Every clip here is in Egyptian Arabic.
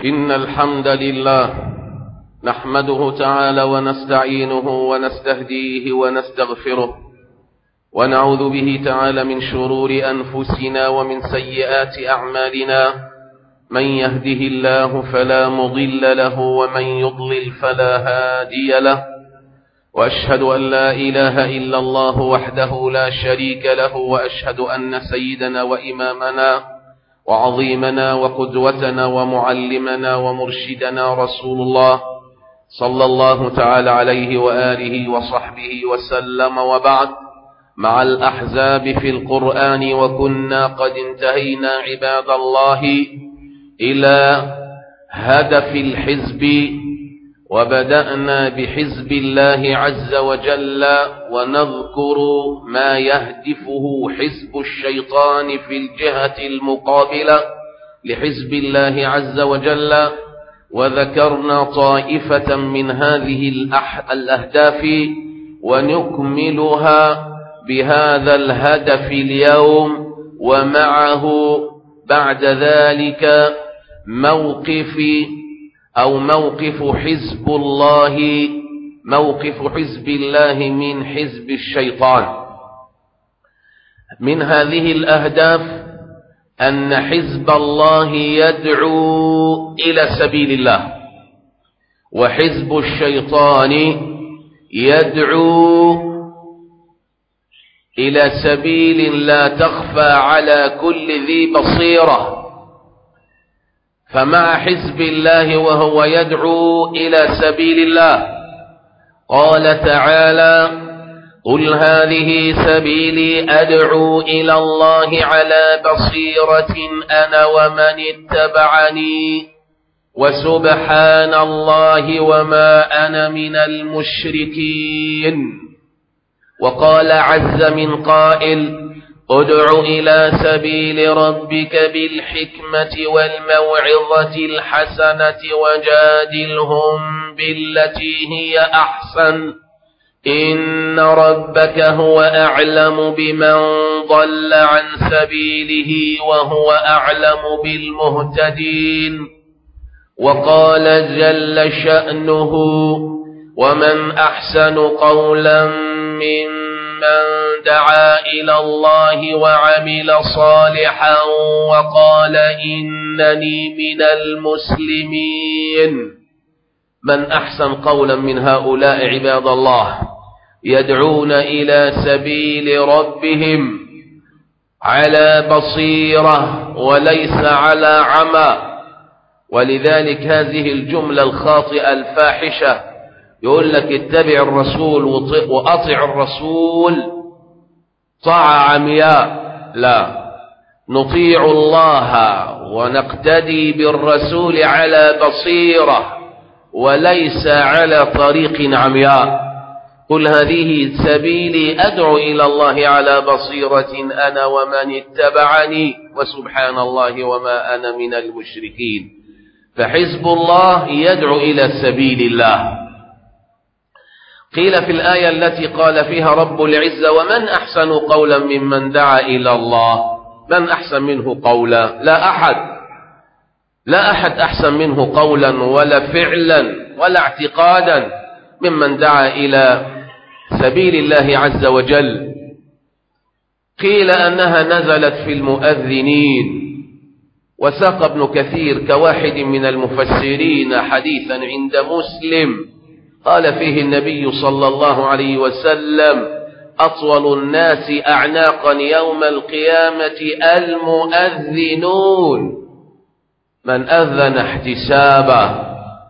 إن الحمد لله نحمده تعالى ونستعينه ونستهديه ونستغفره ونعوذ به تعالى من شرور أنفسنا ومن سيئات أعمالنا من يهده الله فلا مضل له ومن يضلل فلا هادي له وأشهد أن لا إله إلا الله وحده لا شريك له وأشهد أن سيدنا وإمامنا وعظيمنا وقدوتنا ومعلمنا ومرشدنا رسول الله صلى الله تعالى عليه وآله وصحبه وسلم وبعد مع الأحزاب في القرآن وكنا قد انتهينا عباد الله إلى هدف الحزب وبدأنا بحزب الله عز وجل ونذكر ما يهدفه حزب الشيطان في الجهة المقابلة لحزب الله عز وجل وذكرنا طائفة من هذه الأهداف ونكملها بهذا الهدف اليوم ومعه بعد ذلك موقف أو موقف حزب الله موقف حزب الله من حزب الشيطان من هذه الأهداف أن حزب الله يدعو إلى سبيل الله وحزب الشيطان يدعو إلى سبيل لا تخفى على كل ذي بصيره فمع حزب الله وهو يدعو إلى سبيل الله قال تعالى قل هذه سبيلي أدعو إلى الله على بصيرة أنا ومن اتبعني وسبحان الله وما أنا من المشركين وقال عز من قائل ادع إلى سبيل ربك بالحكمة والموعظة الحسنة وجادلهم بالتي هي أحسن إن ربك هو أعلم بمن ضل عن سبيله وهو أعلم بالمهتدين وقال جل شأنه ومن أحسن قولا من من دعا إلى الله وعمل صالحا وقال إنني من المسلمين من أحسن قولا من هؤلاء عباد الله يدعون إلى سبيل ربهم على بصيرة وليس على عمى ولذلك هذه الجملة الخاطئة الفاحشة يقول لك اتبع الرسول وأطع الرسول طاعة عمياء لا نطيع الله ونقتدي بالرسول على بصيرة وليس على طريق عمياء قل هذه سبيلي أدعو إلى الله على بصيرة أنا ومن اتبعني وسبحان الله وما أنا من المشركين فحزب الله يدعو إلى سبيل الله قيل في الآية التي قال فيها رب العزة ومن أحسن قولا ممن دعا إلى الله من أحسن منه قولا لا أحد لا أحد أحسن منه قولا ولا فعلا ولا اعتقادا ممن دعا إلى سبيل الله عز وجل قيل أنها نزلت في المؤذنين وساق ابن كثير كواحد من المفسرين حديثا عند مسلم قال فيه النبي صلى الله عليه وسلم أطول الناس أعناقا يوم القيامة المؤذنون من أذن احتسابا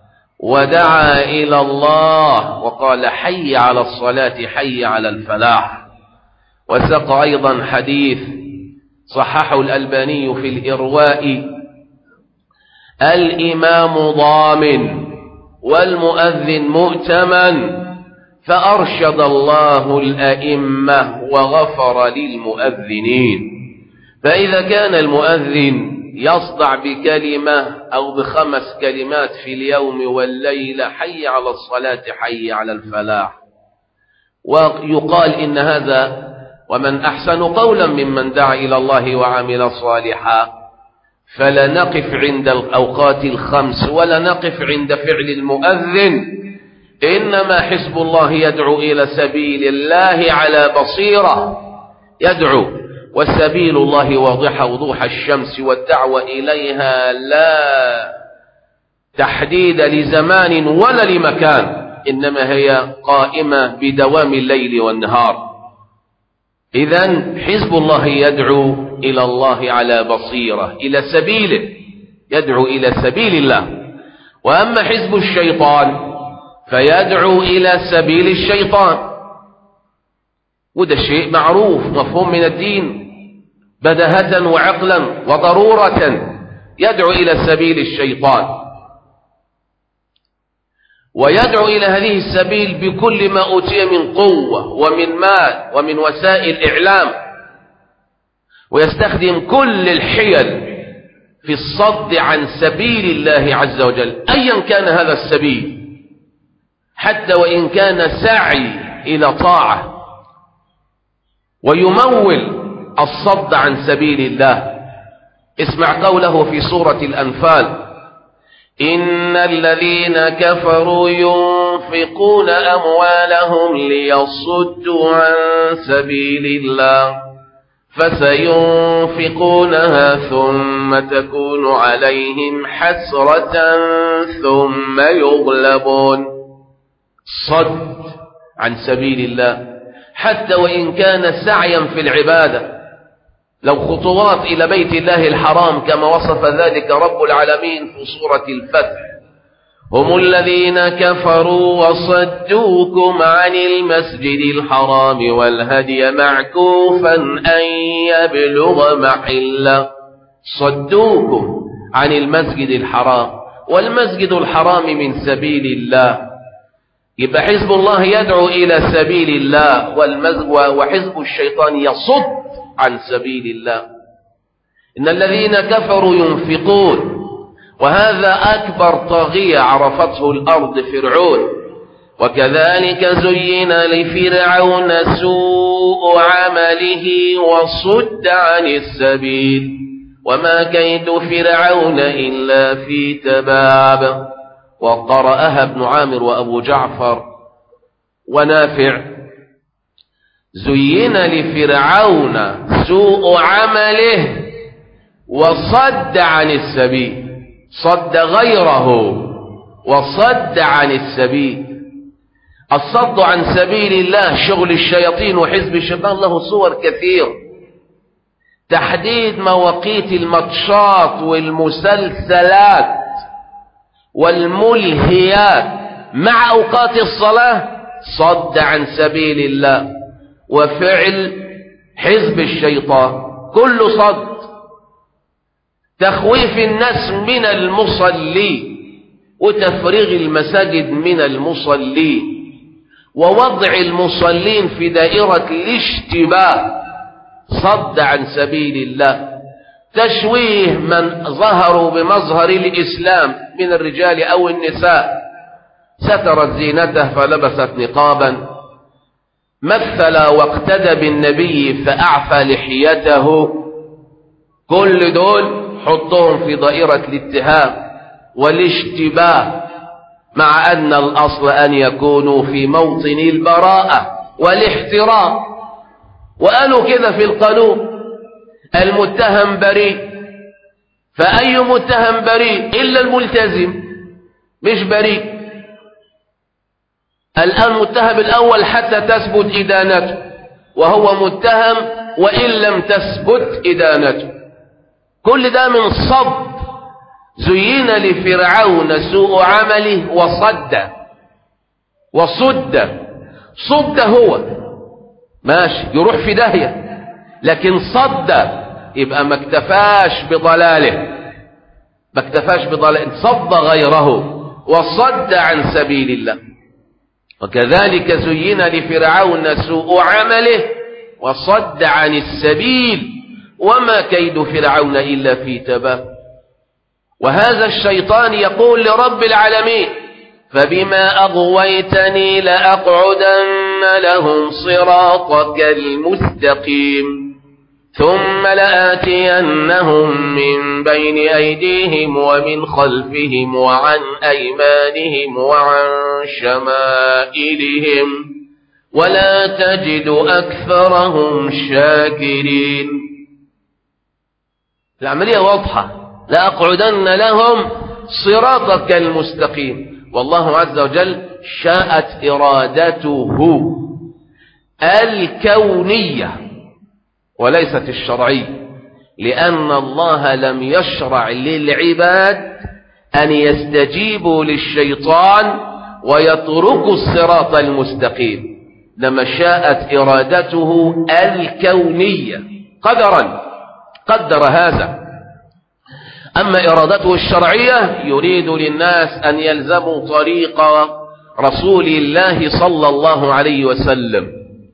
ودعا إلى الله وقال حي على الصلاة حي على الفلاح وسق أيضا حديث صححه الألباني في الإرواء الإمام ضامن والمؤذن مؤتمن فأرشد الله الأئمة وغفر للمؤذنين فإذا كان المؤذن يصدع بكلمة أو بخمس كلمات في اليوم والليلة حي على الصلاة حي على الفلاح ويقال إن هذا ومن أحسن قولا ممن دعا إلى الله وعمل صالحا فلا نقف عند الأوقات الخمس ولا نقف عند فعل المؤذن إنما حزب الله يدعو إلى سبيل الله على بصيرة يدعو وسبيل الله واضحة وضوح الشمس والدعوة إليها لا تحديد لزمان ولا لمكان إنما هي قائمة بدوام الليل والنهار إذا حزب الله يدعو إلى الله على بصيرة إلى سبيله يدعو إلى سبيل الله وأما حزب الشيطان فيدعو إلى سبيل الشيطان وده شيء معروف مفهوم من الدين بدهة وعقلا وضرورة يدعو إلى سبيل الشيطان ويدعو إلى هذه السبيل بكل ما أوتي من قوة ومن مال ومن وسائل إعلام ويستخدم كل الحيل في الصد عن سبيل الله عز وجل أيا كان هذا السبيل حتى وإن كان سعي إلى طاعة ويمول الصد عن سبيل الله اسمع قوله في سورة الأنفال إن الذين كفروا ينفقون أموالهم ليصدوا عن سبيل الله فسينفقونها ثم تكون عليهم حسرة ثم يغلبون صد عن سبيل الله حتى وإن كان سعيا في العبادة لو خطوات إلى بيت الله الحرام كما وصف ذلك رب العالمين في سورة الفتح هم الذين كفروا وصدوكم عن المسجد الحرام والهدي معكوفا أن يبلغ محله صدوكم عن المسجد الحرام والمسجد الحرام من سبيل الله يبقى حزب الله يدعو إلى سبيل الله وحزب الشيطان يصد عن سبيل الله إن الذين كفروا ينفقون وهذا أكبر طاغية عرفته الأرض فرعون وكذلك زين لفرعون سوء عمله وصد عن السبيل وما كيد فرعون إلا في تباب وقرأها ابن عامر وأبو جعفر ونافع زين لفرعون سوء عمله وصد عن السبيل صد غيره وصد عن السبيل الصد عن سبيل الله شغل الشياطين وحزب الشيطان له صور كثير تحديد مواقيت المطشات والمسلسلات والملهيات مع أوقات الصلاة صد عن سبيل الله وفعل حزب الشيطان كل صد تخويف الناس من المصلي وتفريغ المساجد من المصلين ووضع المصلين في دائرة الاشتباه صد عن سبيل الله تشويه من ظهروا بمظهر الإسلام من الرجال أو النساء سترت زينته فلبست نقابا مثل واقتدى بالنبي فأعفى لحيته كل دول حطهم في دائرة الاتهام والاشتباه مع أن الأصل أن يكونوا في موطن البراءة والاحترام وقالوا كده في القانون المتهم بريء فأي متهم بريء إلا الملتزم مش بريء الآن متهم الأول حتى تثبت إدانته وهو متهم وإن لم تثبت إدانته كل ده من صد زين لفرعون سوء عمله وصد وصد صد هو ماشي يروح في داهية لكن صد يبقى ما اكتفاش بضلاله ما اكتفاش بضلاله صد غيره وصد عن سبيل الله وكذلك زين لفرعون سوء عمله وصد عن السبيل وما كيد فرعون إلا في تباب وهذا الشيطان يقول لرب العالمين فبما أغويتني لأقعدن لهم صراطك المستقيم ثم لآتينهم من بين أيديهم ومن خلفهم وعن أيمانهم وعن شمائلهم ولا تجد أكثرهم شاكرين العملية واضحة لأقعدن لهم صراطك المستقيم والله عز وجل شاءت إرادته الكونية وليست الشرعية لأن الله لم يشرع للعباد أن يستجيبوا للشيطان ويتركوا الصراط المستقيم لما شاءت إرادته الكونية قدرا قدر هذا أما إرادته الشرعية يريد للناس أن يلزموا طريق رسول الله صلى الله عليه وسلم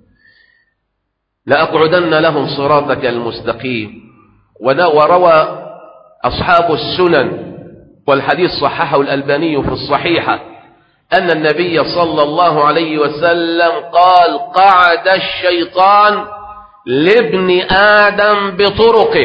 لأقعدن لهم صراطك المستقيم وروى أصحاب السنن والحديث صححه الألباني في الصحيحة أن النبي صلى الله عليه وسلم قال قعد الشيطان لابن آدم بطرقه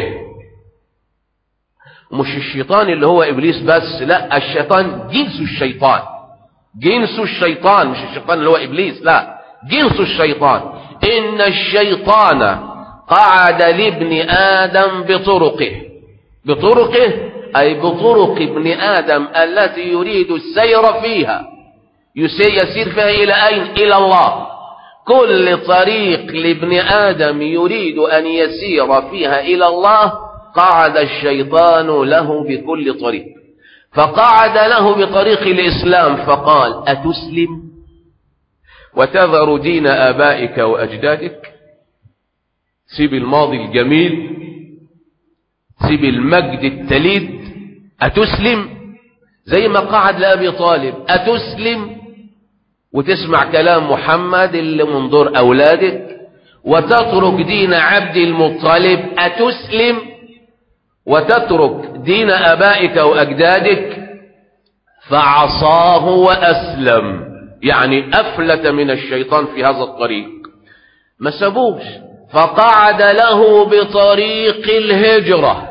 مش الشيطان اللي هو إبليس بس لا الشيطان جنس الشيطان جنس الشيطان مش الشيطان اللي هو إبليس لا جنس الشيطان إن الشيطان قعد لابن آدم بطرقه بطرقه أي بطرق ابن آدم التي يريد السير فيها يسير فيها إلى أين إلى الله كل طريق لابن آدم يريد أن يسير فيها إلى الله قعد الشيطان له بكل طريق فقعد له بطريق الإسلام فقال أتسلم وتذر دين آبائك وأجدادك سيب الماضي الجميل سيب المجد التليد أتسلم زي ما قعد لأبي طالب أتسلم وتسمع كلام محمد اللي من دور أولادك وتترك دين عبد المطلب أتسلم وتترك دين أبائك وأجدادك فعصاه وأسلم يعني أفلت من الشيطان في هذا الطريق ما سابوش فقعد له بطريق الهجرة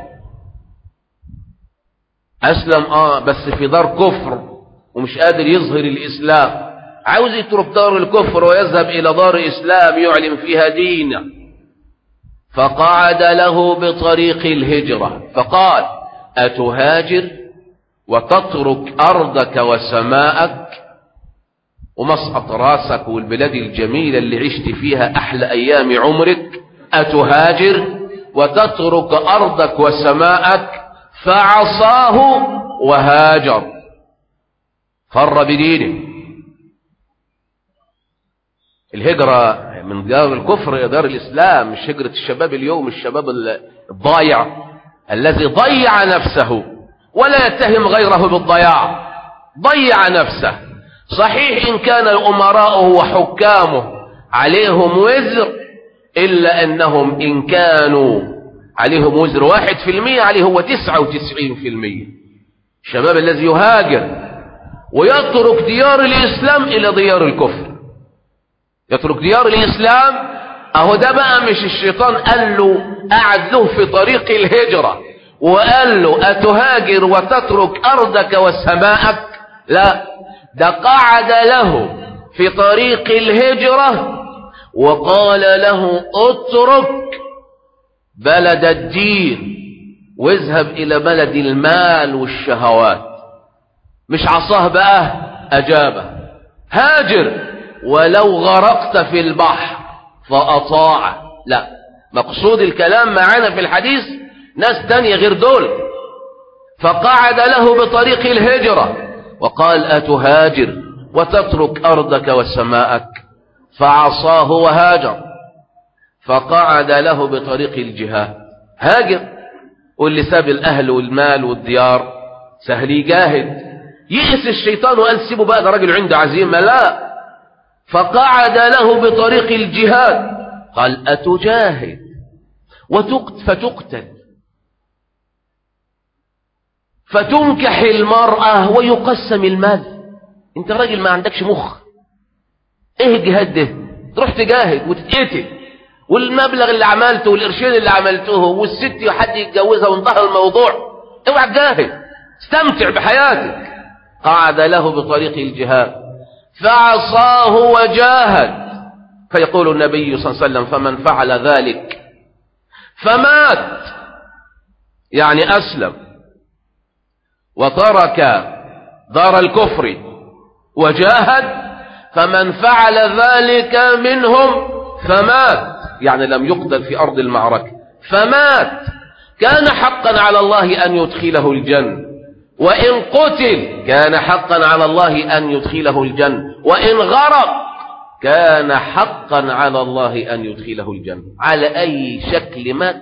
أسلم آه بس في دار كفر ومش قادر يظهر الإسلام عاوز يترك دار الكفر ويذهب إلى دار إسلام يعلم فيها دينه فقعد له بطريق الهجرة فقال أتهاجر وتترك أرضك وسماءك ومسقط راسك والبلاد الجميلة اللي عشت فيها أحلى أيام عمرك أتهاجر وتترك أرضك وسماءك فعصاه وهاجر فر بدينه الهجرة من دار الكفر إلى دار الإسلام مش هجرة الشباب اليوم الشباب الضايع الذي ضيع نفسه ولا يتهم غيره بالضياع ضيع نفسه صحيح إن كان الأمراء وحكامه عليهم وزر إلا أنهم إن كانوا عليهم وزر واحد في المية عليه هو تسعة وتسعين في المية الشباب الذي يهاجر ويترك ديار الإسلام إلى ديار الكفر يترك ديار الإسلام أهو ده بقى مش الشيطان قال له قعد له في طريق الهجرة وقال له أتهاجر وتترك أرضك وسماءك لا ده قعد له في طريق الهجرة وقال له اترك بلد الدين واذهب إلى بلد المال والشهوات مش عصاه بقى أجابه هاجر ولو غرقت في البحر فأطاع لا مقصود الكلام معانا في الحديث ناس تانية غير دول فقعد له بطريق الهجرة وقال أتهاجر وتترك أرضك وسماءك فعصاه وهاجر فقعد له بطريق الجهاد هاجر واللي ساب الأهل والمال والديار سهل يجاهد يئس الشيطان وقال سيبه بقى ده راجل عنده عزيمة لا فقعد له بطريق الجهاد قال أتجاهد وتقت فتقتل فتنكح المرأة ويقسم المال انت راجل ما عندكش مخ ايه الجهاد ده تروح تجاهد وتتقتل والمبلغ اللي عملته والقرشين اللي عملته والست حد يتجوزها وانتهى الموضوع اوعى تجاهد استمتع بحياتك قعد له بطريق الجهاد فعصاه وجاهد فيقول النبي صلى الله عليه وسلم فمن فعل ذلك فمات يعني أسلم وترك دار الكفر وجاهد فمن فعل ذلك منهم فمات يعني لم يقتل في أرض المعركة فمات كان حقا على الله أن يدخله الجنة وإن قتل كان حقا على الله أن يدخله الجنة وإن غرق كان حقا على الله أن يدخله الجنة على أي شكل مات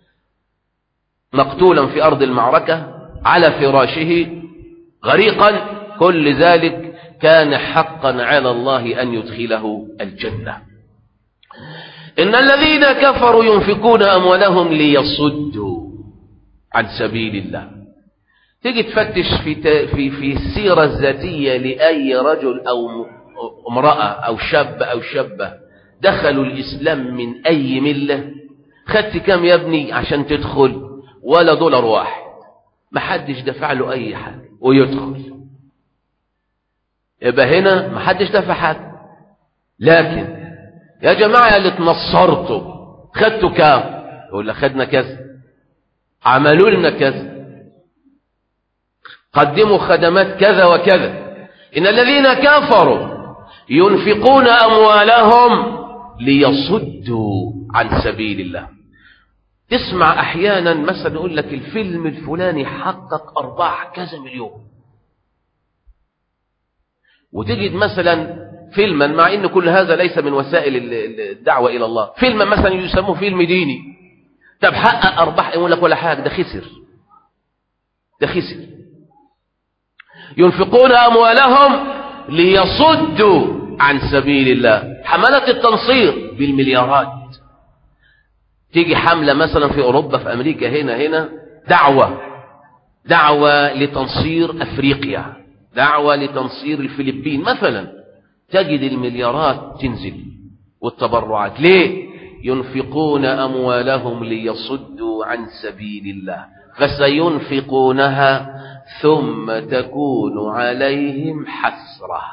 مقتولا في أرض المعركة على فراشه غريقا كل ذلك كان حقا على الله أن يدخله الجنة إن الذين كفروا ينفقون أموالهم ليصدوا عن سبيل الله تيجي تفتش في في في السيرة الذاتية لأي رجل أو امرأة أو شاب أو شابة دخلوا الإسلام من أي ملة خدت كم يا ابني عشان تدخل ولا دولار واحد ما حدش دفع له أي حاجة ويدخل يبقى هنا ما حدش دفع حاجة لكن يا جماعة اللي تنصرتوا خدتوا كام يقول لك خدنا كذا عملوا لنا كذا قدموا خدمات كذا وكذا إن الذين كفروا ينفقون أموالهم ليصدوا عن سبيل الله تسمع أحيانا مثلا يقول لك الفيلم الفلاني حقق أرباح كذا مليون وتجد مثلا فيلما مع ان كل هذا ليس من وسائل الدعوة الى الله فيلما مثلا يسموه فيلم ديني طب حقق ارباح يقول لك ولا حاجة ده خسر ده خسر ينفقون اموالهم ليصدوا عن سبيل الله حملة التنصير بالمليارات تيجي حملة مثلا في اوروبا في امريكا هنا هنا دعوة دعوة لتنصير افريقيا دعوة لتنصير الفلبين مثلا تجد المليارات تنزل والتبرعات ليه ينفقون أموالهم ليصدوا عن سبيل الله فسينفقونها ثم تكون عليهم حسرة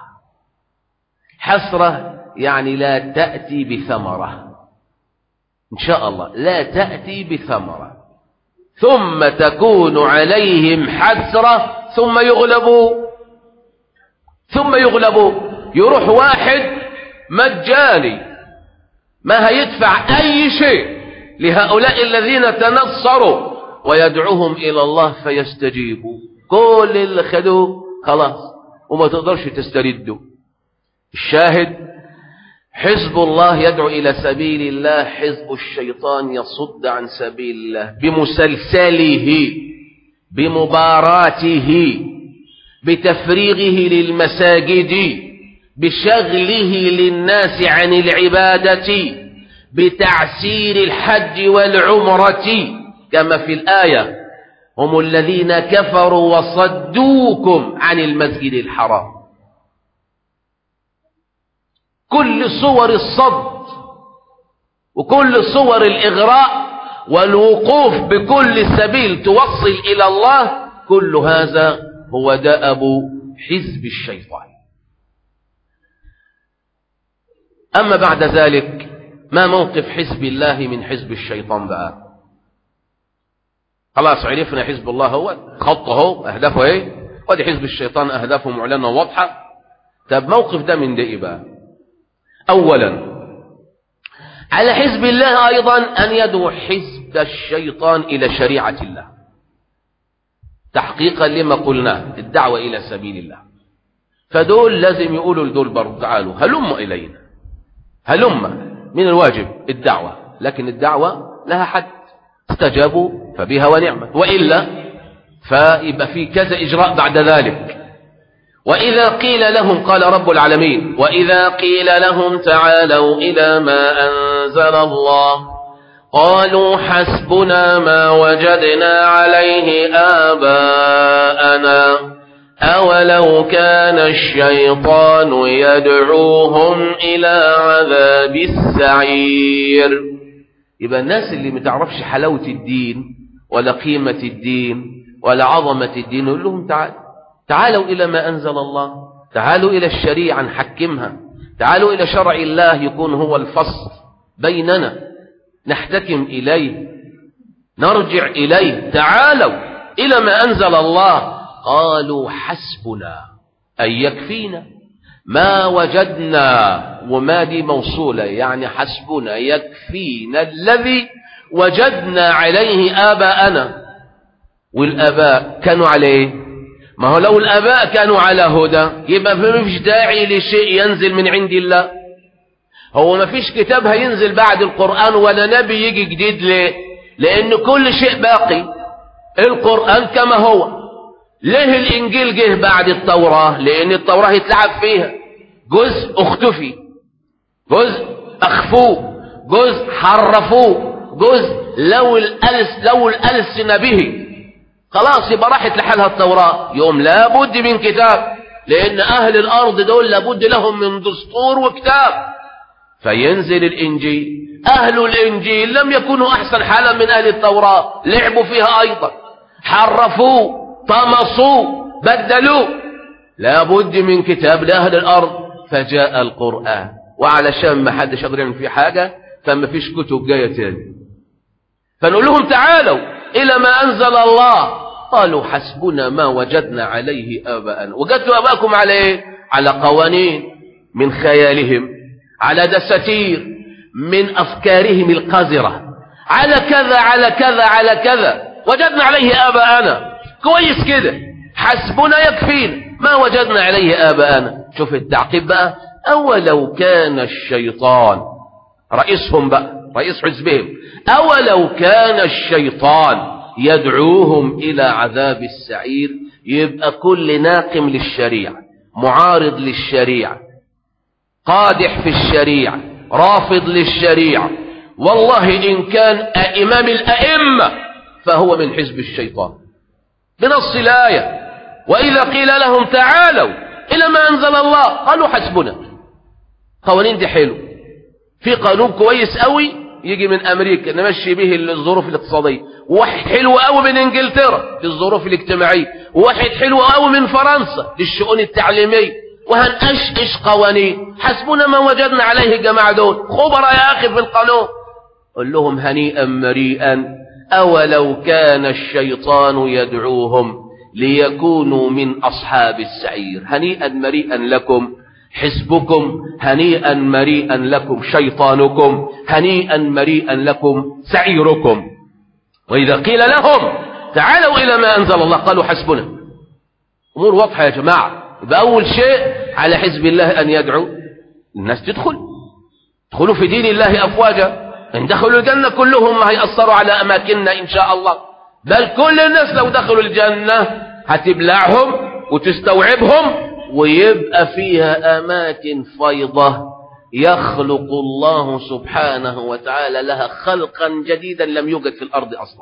حسرة يعني لا تأتي بثمرة إن شاء الله لا تأتي بثمرة ثم تكون عليهم حسرة ثم يغلبوا ثم يغلبوا يروح واحد مجاني ما هيدفع أي شيء لهؤلاء الذين تنصروا ويدعوهم إلى الله فيستجيبوا كل اللي خدوه خلاص وما تقدرش تسترده الشاهد حزب الله يدعو إلى سبيل الله حزب الشيطان يصد عن سبيل الله بمسلسله بمباراته بتفريغه للمساجد بشغله للناس عن العبادة بتعسير الحج والعمرة كما في الآية هم الذين كفروا وصدوكم عن المسجد الحرام كل صور الصد وكل صور الإغراء والوقوف بكل سبيل توصل إلى الله كل هذا هو دأب حزب الشيطان أما بعد ذلك ما موقف حزب الله من حزب الشيطان بقى خلاص عرفنا حزب الله هو خطه هو أهدافه ايه ودي حزب الشيطان أهدافه معلنة واضحة طب موقف ده من ده إيه بقى أولا على حزب الله أيضا أن يدعو حزب الشيطان إلى شريعة الله تحقيقا لما قلناه الدعوة إلى سبيل الله فدول لازم يقولوا لدول برضو تعالوا هلم إلينا هلم من الواجب الدعوة لكن الدعوة لها حد استجابوا فبها ونعمة وإلا فيبقى في كذا إجراء بعد ذلك وإذا قيل لهم قال رب العالمين وإذا قيل لهم تعالوا إلى ما أنزل الله قالوا حسبنا ما وجدنا عليه آباءنا أولو كان الشيطان يدعوهم إلى عذاب السعير يبقى الناس اللي متعرفش حلاوة الدين ولا قيمة الدين ولا عظمة الدين يقول لهم تعالوا تعالوا إلى ما أنزل الله تعالوا إلى الشريعة نحكمها تعالوا إلى شرع الله يكون هو الفصل بيننا نحتكم إليه نرجع إليه تعالوا إلى ما أنزل الله قالوا حسبنا أي يكفينا ما وجدنا وما دي موصولة يعني حسبنا يكفينا الذي وجدنا عليه آباءنا والآباء كانوا عليه ما هو لو الآباء كانوا على هدى يبقى ما فيش داعي لشيء ينزل من عند الله هو ما فيش كتاب هينزل بعد القرآن ولا نبي يجي جديد ليه لأن كل شيء باقي القرآن كما هو ليه الإنجيل جه بعد التوراة لأن التوراة يتلعب فيها جزء اختفي جزء أخفوه جزء حرفوه جزء لو الألس لو الألسن به خلاص يبقى راحت لحالها التوراة يوم لابد من كتاب لأن أهل الأرض دول لابد لهم من دستور وكتاب فينزل الإنجيل أهل الإنجيل لم يكونوا أحسن حالا من أهل التوراة لعبوا فيها أيضا حرفوه طمسوه بدلوه لابد من كتاب لأهل الأرض فجاء القرآن وعلشان ما حدش يقدر يعمل فيه حاجة فما فيش كتب جاية تاني فنقول لهم تعالوا إلى ما أنزل الله قالوا حسبنا ما وجدنا عليه آباءنا وجدتوا آباءكم على إيه؟ على قوانين من خيالهم على دساتير من أفكارهم القذرة على كذا على كذا على كذا وجدنا عليه آباءنا كويس كده حسبنا يكفين ما وجدنا عليه آباءنا شوف التعقيب بقى أولو كان الشيطان رئيسهم بقى رئيس حزبهم أولو كان الشيطان يدعوهم إلى عذاب السعير يبقى كل ناقم للشريعة معارض للشريعة قادح في الشريعة رافض للشريعة والله إن كان إمام الأئمة فهو من حزب الشيطان بنص الآية وإذا قيل لهم تعالوا إلى ما أنزل الله قالوا حسبنا قوانين دي حلو في قانون كويس قوي يجي من أمريكا نمشي به الظروف الاقتصادية وواحد حلو قوي من إنجلترا للظروف الاجتماعية وواحد حلو قوي من فرنسا للشؤون التعليمية وهنقشقش قوانين حسبنا ما وجدنا عليه الجماعة دول خبراء يا أخي في القانون قل لهم هنيئا مريئا أولو كان الشيطان يدعوهم ليكونوا من أصحاب السعير هنيئا مريئا لكم حزبكم هنيئا مريئا لكم شيطانكم هنيئا مريئا لكم سعيركم وإذا قيل لهم تعالوا إلى ما أنزل الله قالوا حسبنا أمور واضحة يا جماعة يبقى أول شيء على حزب الله أن يدعو الناس تدخل ادخلوا في دين الله أفواجا إن دخلوا الجنة كلهم ما هيأثروا على أماكننا إن شاء الله بل كل الناس لو دخلوا الجنة هتبلعهم وتستوعبهم ويبقى فيها أماكن فيضة يخلق الله سبحانه وتعالى لها خلقا جديدا لم يوجد في الأرض أصلا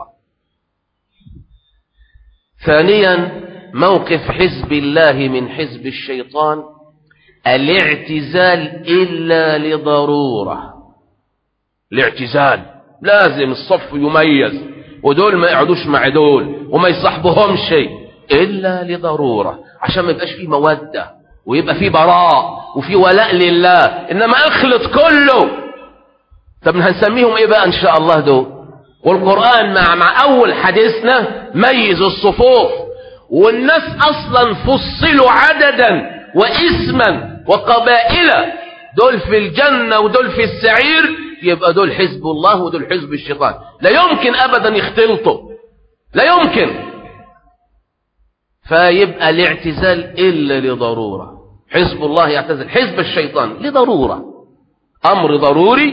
ثانيا موقف حزب الله من حزب الشيطان الاعتزال إلا لضرورة الاعتزال لازم الصف يميز ودول ما يقعدوش مع دول وما يصاحبهم شيء إلا لضرورة عشان ما يبقاش فيه مودة ويبقى فيه براء وفيه ولاء لله إنما اخلط كله طب هنسميهم إيه بقى إن شاء الله دول والقرآن مع, مع أول حديثنا ميز الصفوف والناس أصلا فصلوا عددا واسما وقبائل دول في الجنة ودول في السعير يبقى دول حزب الله ودول حزب الشيطان لا يمكن أبدا يختلطوا لا يمكن فيبقى الاعتزال إلا لضرورة حزب الله يعتزل حزب الشيطان لضرورة أمر ضروري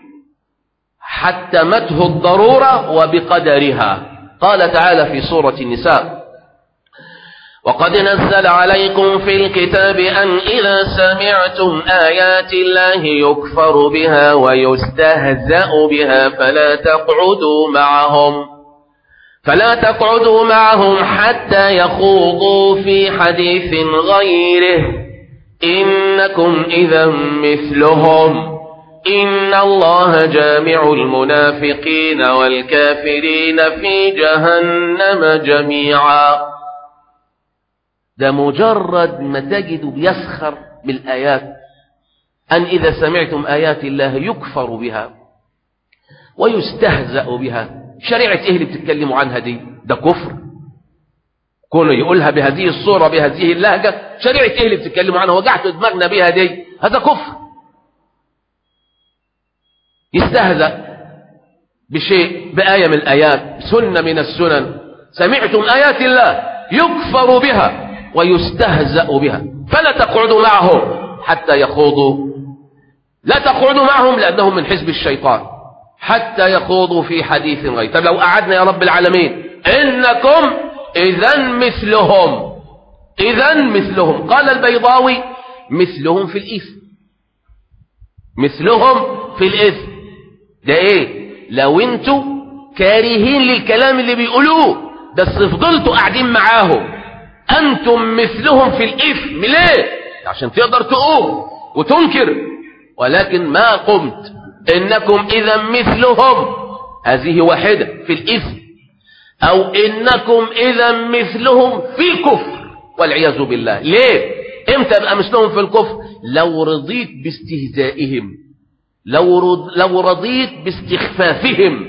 حتمته الضرورة وبقدرها قال تعالى في سورة النساء وقد نزل عليكم في الكتاب أن إذا سمعتم آيات الله يكفر بها ويستهزأ بها فلا تقعدوا معهم فلا تقعدوا معهم حتى يخوضوا في حديث غيره إنكم إذا مثلهم إن الله جامع المنافقين والكافرين في جهنم جميعا ده مجرد ما تجد بيسخر بالآيات أن إذا سمعتم آيات الله يكفر بها ويستهزأ بها شريعة إيه اللي بتتكلموا عنها دي ده كفر كونه يقولها بهذه الصورة بهذه اللهجة شريعة إيه اللي بتتكلموا عنها وجعتوا دماغنا بها دي هذا كفر يستهزأ بشيء بآية من الآيات سنة من السنن سمعتم آيات الله يكفر بها ويستهزأ بها فلا تقعدوا معهم حتى يخوضوا لا تقعدوا معهم لأنهم من حزب الشيطان حتى يخوضوا في حديث غير طب لو قعدنا يا رب العالمين إنكم إذا مثلهم إذا مثلهم قال البيضاوي مثلهم في الإثم مثلهم في الإثم ده إيه لو انتوا كارهين للكلام اللي بيقولوه بس فضلتوا قاعدين معاهم أنتم مثلهم في الإثم ليه عشان تقدر تقوم وتنكر ولكن ما قمت إنكم إذا مثلهم هذه واحدة في الإثم أو إنكم إذا مثلهم في الكفر والعياذ بالله ليه إمتى أبقى مثلهم في الكفر لو رضيت باستهزائهم لو, رض لو رضيت باستخفافهم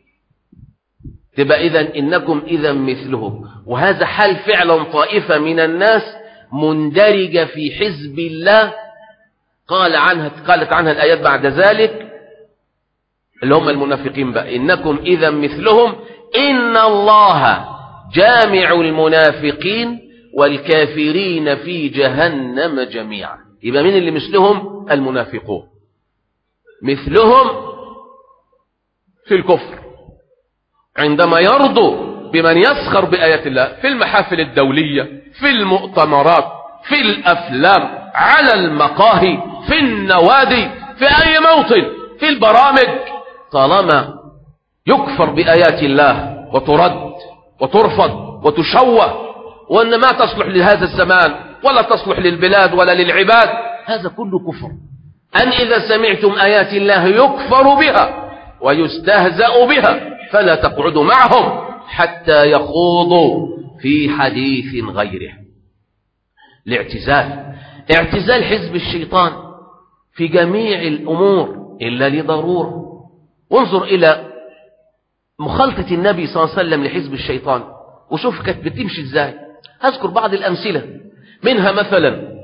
تبقى إذا إنكم إذا مثلهم وهذا حال فعلا طائفة من الناس مندرجة في حزب الله قال عنها قالت عنها الآيات بعد ذلك اللي هم المنافقين بقى إنكم إذا مثلهم إن الله جامع المنافقين والكافرين في جهنم جميعا يبقى مين اللي مثلهم المنافقون مثلهم في الكفر عندما يرضوا بمن يسخر بآيات الله في المحافل الدولية في المؤتمرات في الأفلام على المقاهي في النوادي في أي موطن في البرامج طالما يكفر بآيات الله وترد وترفض وتشوه وأن ما تصلح لهذا الزمان ولا تصلح للبلاد ولا للعباد هذا كله كفر أن إذا سمعتم آيات الله يكفر بها ويستهزأ بها فلا تقعدوا معهم حتى يخوضوا في حديث غيره الاعتزال اعتزال حزب الشيطان في جميع الأمور إلا لضرورة وانظر إلى مخالطة النبي صلى الله عليه وسلم لحزب الشيطان وشوف كانت بتمشي ازاي هذكر بعض الأمثلة منها مثلا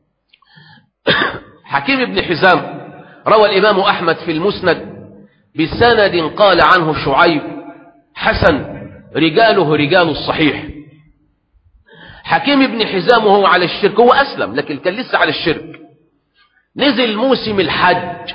حكيم بن حزام روى الإمام أحمد في المسند بسند قال عنه شعيب حسن رجاله رجال الصحيح حكيم بن حزام وهو على الشرك هو أسلم لكن كان لسه على الشرك نزل موسم الحج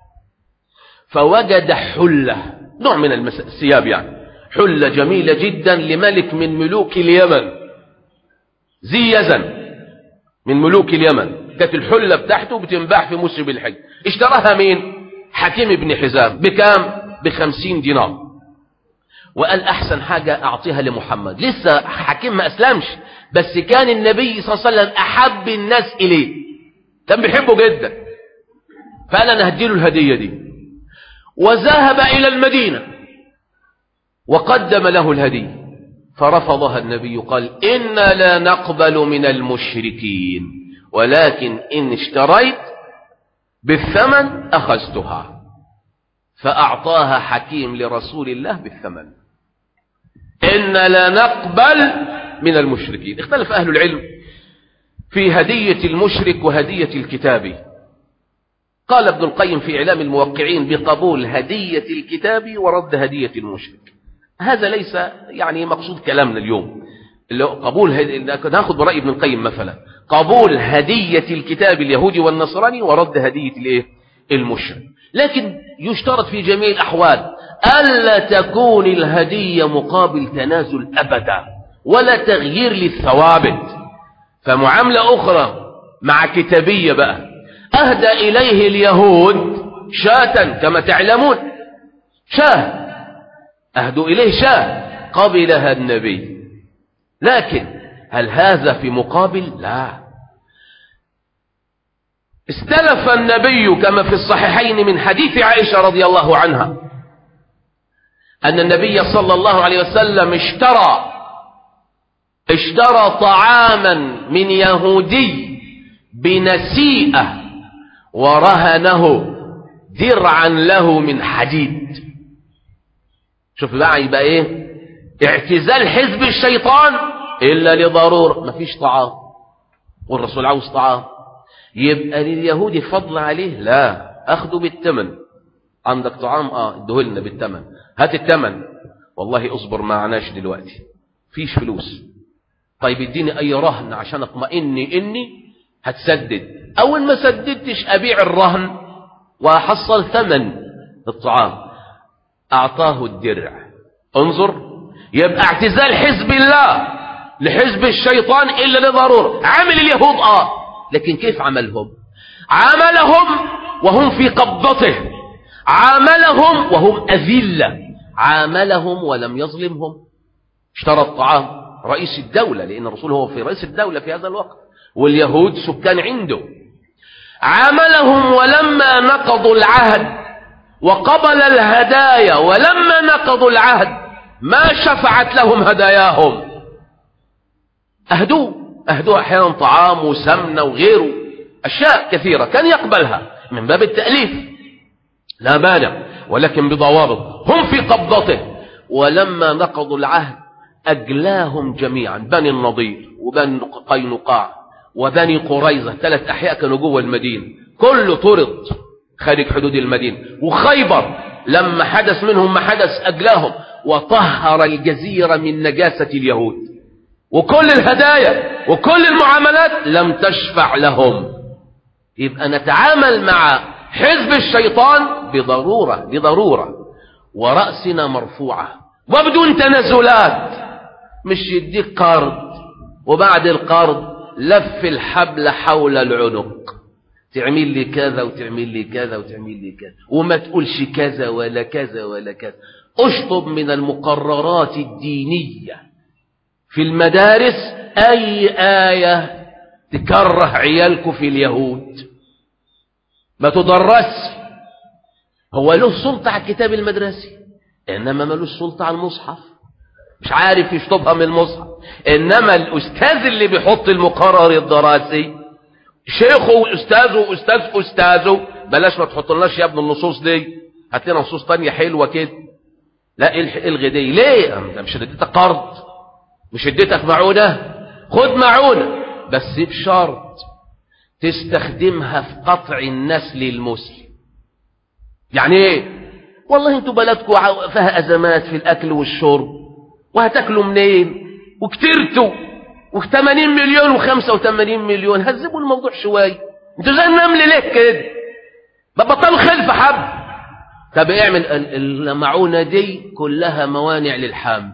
فوجد حلة نوع من الثياب يعني حلة جميلة جدا لملك من ملوك اليمن زي يزن من ملوك اليمن كانت الحلة بتاعته بتنباع في موسم الحج اشتراها مين حكيم بن حزام بكام بخمسين دينار وقال أحسن حاجة أعطيها لمحمد لسه حكيم ما أسلمش بس كان النبي صلى الله عليه وسلم أحب الناس إليه كان بيحبه جدا فقال أنا هديله الهدية دي وذهب إلى المدينة وقدم له الهدية فرفضها النبي قال إنا لا نقبل من المشركين ولكن إن اشتريت بالثمن أخذتها فأعطاها حكيم لرسول الله بالثمن إن لا نقبل من المشركين اختلف أهل العلم في هدية المشرك وهدية الكتاب قال ابن القيم في إعلام الموقعين بقبول هدية الكتاب ورد هدية المشرك هذا ليس يعني مقصود كلامنا اليوم اللي قبول هدي... ناخذ برأي ابن القيم مثلا قبول هدية الكتاب اليهودي والنصراني ورد هدية الايه المشرك لكن يشترط في جميع الأحوال ألا تكون الهدية مقابل تنازل أبدا ولا تغيير للثوابت فمعاملة أخرى مع كتابية بقى أهدى إليه اليهود شاة كما تعلمون شاه أهدوا إليه شاه قبلها النبي لكن هل هذا في مقابل لا استلف النبي كما في الصحيحين من حديث عائشة رضي الله عنها أن النبي صلى الله عليه وسلم اشترى اشترى طعاما من يهودي بنسيئة ورهنه درعا له من حديد شوف بقى يبقى ايه اعتزال حزب الشيطان الا لضرورة مفيش طعام والرسول عاوز طعام يبقى لليهودي فضل عليه لا اخده بالثمن عندك طعام اه ادهولنا بالثمن هات الثمن والله اصبر معناش دلوقتي فيش فلوس طيب اديني اي رهن عشان اطمئن اني هتسدد اول ما سددتش ابيع الرهن واحصل ثمن الطعام اعطاه الدرع انظر يبقى اعتزال حزب الله لحزب الشيطان الا لضرورة عمل اليهود اه لكن كيف عملهم عملهم وهم في قبضته عاملهم وهم أذلة عاملهم ولم يظلمهم اشترى الطعام رئيس الدولة لأن الرسول هو في رئيس الدولة في هذا الوقت واليهود سكان عنده عاملهم ولما نقضوا العهد وقبل الهدايا ولما نقضوا العهد ما شفعت لهم هداياهم أهدوه أهدوه أحيانا طعام وسمنة وغيره أشياء كثيرة كان يقبلها من باب التأليف لا مانع ولكن بضوابط هم في قبضته ولما نقضوا العهد أجلاهم جميعا بني النضير وبني قينقاع وبني قريظة ثلاث أحياء كانوا جوه المدينة كله طرد خارج حدود المدينة وخيبر لما حدث منهم ما حدث أجلاهم وطهر الجزيرة من نجاسة اليهود وكل الهدايا وكل المعاملات لم تشفع لهم يبقى نتعامل مع حزب الشيطان بضرورة بضرورة ورأسنا مرفوعة وبدون تنازلات مش يديك قرض وبعد القرض لف الحبل حول العنق تعمل لي كذا وتعمل لي كذا وتعمل لي كذا وما تقولش كذا ولا كذا ولا كذا اشطب من المقررات الدينية في المدارس أي آية تكره عيالكم في اليهود ما تدرس هو له سلطة على الكتاب المدرسي إنما ما له سلطة على المصحف مش عارف يشطبها من المصحف إنما الأستاذ اللي بيحط المقرر الدراسي شيخه وأستاذه وأستاذ أستاذه بلاش ما تحطلناش يا ابن النصوص دي هات لنا نصوص تانية حلوة كده لا الغي دي ليه ده مش اديتك قرض مش اديتك معونة خد معونة بس بشرط تستخدمها في قطع النسل المسلم يعني ايه والله انتوا بلدكم فيها ازمات في الاكل والشرب وهتاكلوا منين وكترتوا و80 مليون و85 مليون هذبوا الموضوع شويه انتوا زي النمل ليه كده بطلوا خلف حب طب اعمل المعونة دي كلها موانع للحمل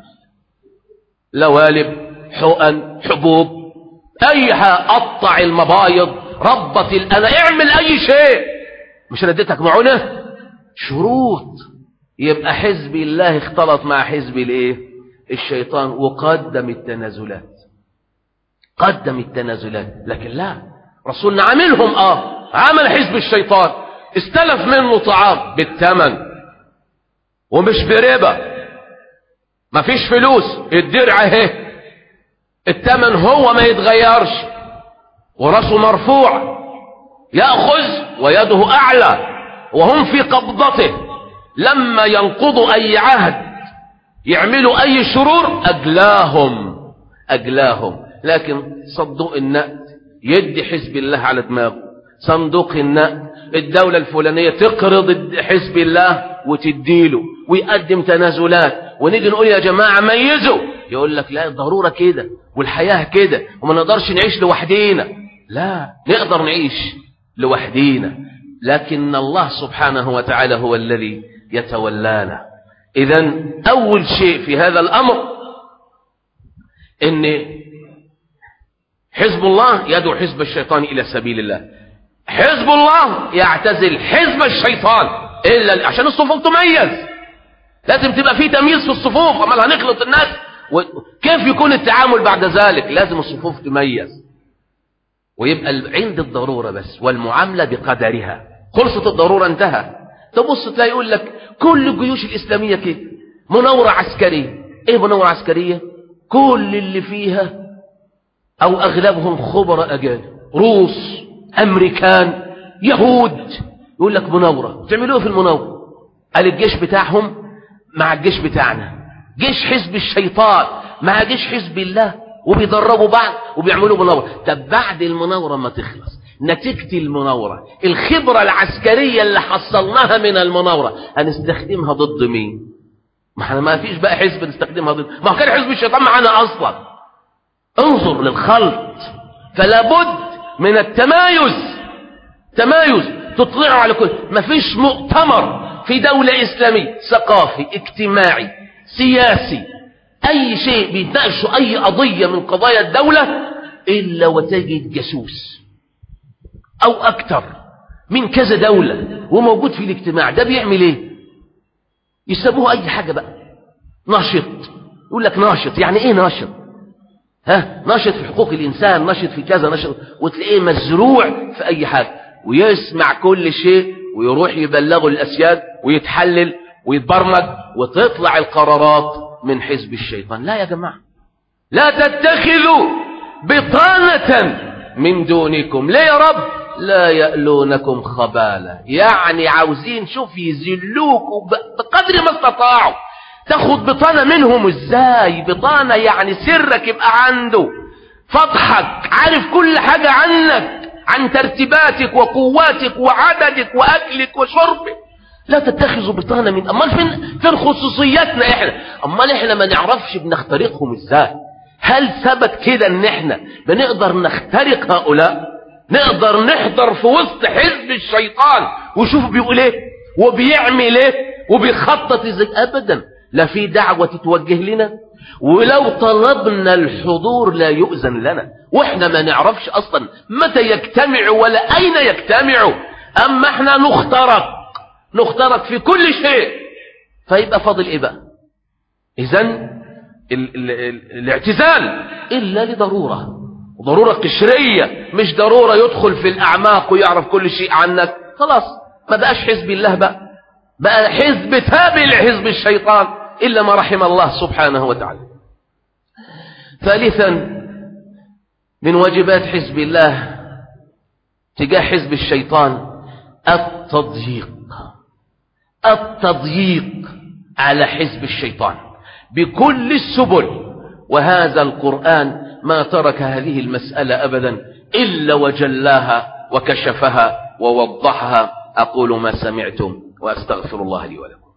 لوالب حقن حبوب اي قطع المبايض ربط الانا اعمل اي شيء مش رديتك معونة شروط يبقى حزب الله اختلط مع حزب الايه الشيطان وقدم التنازلات قدم التنازلات لكن لا رسولنا عاملهم اه عمل حزب الشيطان استلف منه طعام بالثمن ومش بربا مفيش فلوس الدرع اهي الثمن هو ما يتغيرش وراسه مرفوع يأخذ ويده أعلى وهم في قبضته لما ينقضوا أي عهد يعملوا أي شرور أجلاهم أجلاهم لكن صندوق النقد يدي حزب الله على دماغه صندوق النقد الدولة الفلانية تقرض حزب الله وتديله ويقدم تنازلات ونيجي نقول يا جماعة ميزوا يقول لك لا ضرورة كده والحياة كده وما نقدرش نعيش لوحدينا لا نقدر نعيش لوحدينا لكن الله سبحانه وتعالى هو الذي يتولانا إذا أول شيء في هذا الأمر إن حزب الله يدعو حزب الشيطان إلى سبيل الله حزب الله يعتزل حزب الشيطان إلا عشان الصفوف تميز لازم تبقى في تمييز في الصفوف امال هنخلط الناس كيف يكون التعامل بعد ذلك لازم الصفوف تميز ويبقى عند الضرورة بس والمعاملة بقدرها خلصت الضرورة انتهى تبص تلاقي يقول لك كل الجيوش الإسلامية كده مناورة عسكرية ايه مناورة عسكرية كل اللي فيها او اغلبهم خبراء اجانب روس امريكان يهود يقول لك مناورة تعملوه في المناورة قال الجيش بتاعهم مع الجيش بتاعنا جيش حزب الشيطان مع جيش حزب الله وبيدربوا بعض وبيعملوا مناورة طب بعد المناورة ما تخلص نتيجة المناورة الخبرة العسكرية اللي حصلناها من المناورة هنستخدمها ضد مين ما احنا ما فيش بقى حزب نستخدمها ضد ما هو كان حزب الشيطان معانا اصلا انظر للخلط فلا بد من التمايز تمايز تطلعوا على كل ما فيش مؤتمر في دولة إسلامية ثقافي اجتماعي سياسي أي شيء بيتناقشوا أي قضية من قضايا الدولة إلا وتجد جاسوس أو أكتر من كذا دولة وموجود في الاجتماع ده بيعمل إيه يسموه أي حاجة بقى ناشط يقول لك ناشط يعني إيه ناشط ها ناشط في حقوق الإنسان ناشط في كذا ناشط وتلاقيه مزروع في أي حاجة ويسمع كل شيء ويروح يبلغه الأسياد ويتحلل ويتبرمج وتطلع القرارات من حزب الشيطان لا يا جماعة لا تتخذوا بطانة من دونكم ليه يا رب لا يألونكم خبالا يعني عاوزين شوف يذلوك بقدر ما استطاعوا تاخد بطانة منهم ازاي بطانة يعني سرك يبقى عنده فضحك عارف كل حاجة عنك عن ترتيباتك وقواتك وعددك وأكلك وشربك لا تتخذوا بطانة من أمال فين, فين خصوصياتنا إحنا أمال إحنا ما نعرفش بنخترقهم إزاي هل ثبت كده إن إحنا بنقدر نخترق هؤلاء نقدر نحضر في وسط حزب الشيطان وشوف بيقول إيه وبيعمل إيه وبيخطط إزاي أبدا لا في دعوة تتوجه لنا ولو طلبنا الحضور لا يؤذن لنا واحنا ما نعرفش اصلا متى يجتمع ولا اين يجتمع اما احنا نخترق نخترق في كل شيء فيبقى فاضل ايه بقى اذا الاعتزال الا لضرورة ضرورة قشرية مش ضرورة يدخل في الاعماق ويعرف كل شيء عنك خلاص ما بقاش حزب الله بقى بقى حزب تابع لحزب الشيطان إلا ما رحم الله سبحانه وتعالى ثالثا من واجبات حزب الله تجاه حزب الشيطان التضييق التضييق على حزب الشيطان بكل السبل وهذا القرآن ما ترك هذه المسألة أبدا إلا وجلاها وكشفها ووضحها أقول ما سمعتم وأستغفر الله لي ولكم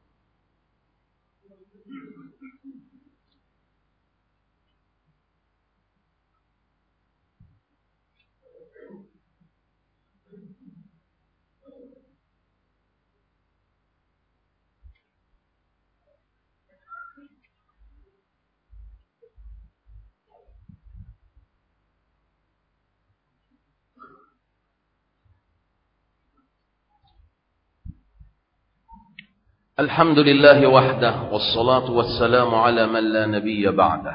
الحمد لله وحده والصلاة والسلام على من لا نبي بعده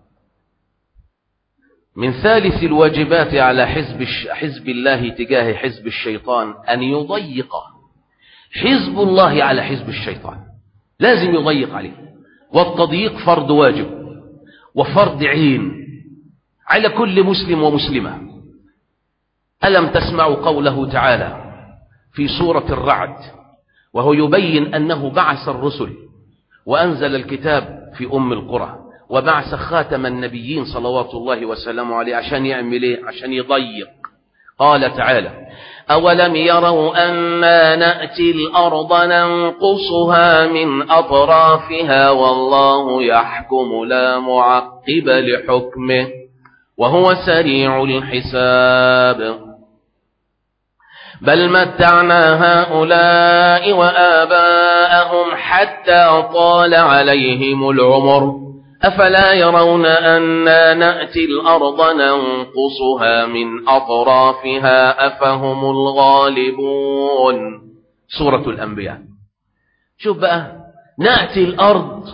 من ثالث الواجبات على حزب, حزب الله تجاه حزب الشيطان أن يضيق حزب الله على حزب الشيطان لازم يضيق عليه والتضييق فرض واجب وفرض عين على كل مسلم ومسلمة ألم تسمعوا قوله تعالى في سورة الرعد وهو يبين أنه بعث الرسل وأنزل الكتاب في أم القرى وبعث خاتم النبيين صلوات الله وسلامه عليه عشان يعمل ايه عشان يضيق قال تعالى أولم يروا أنا نأتي الأرض ننقصها من أطرافها والله يحكم لا معقب لحكمه وهو سريع الحساب بل متعنا هؤلاء وآباءهم حتى طال عليهم العمر أفلا يرون أنا نأتي الأرض ننقصها من أطرافها أفهم الغالبون سورة الأنبياء شوف بقى نأتي الأرض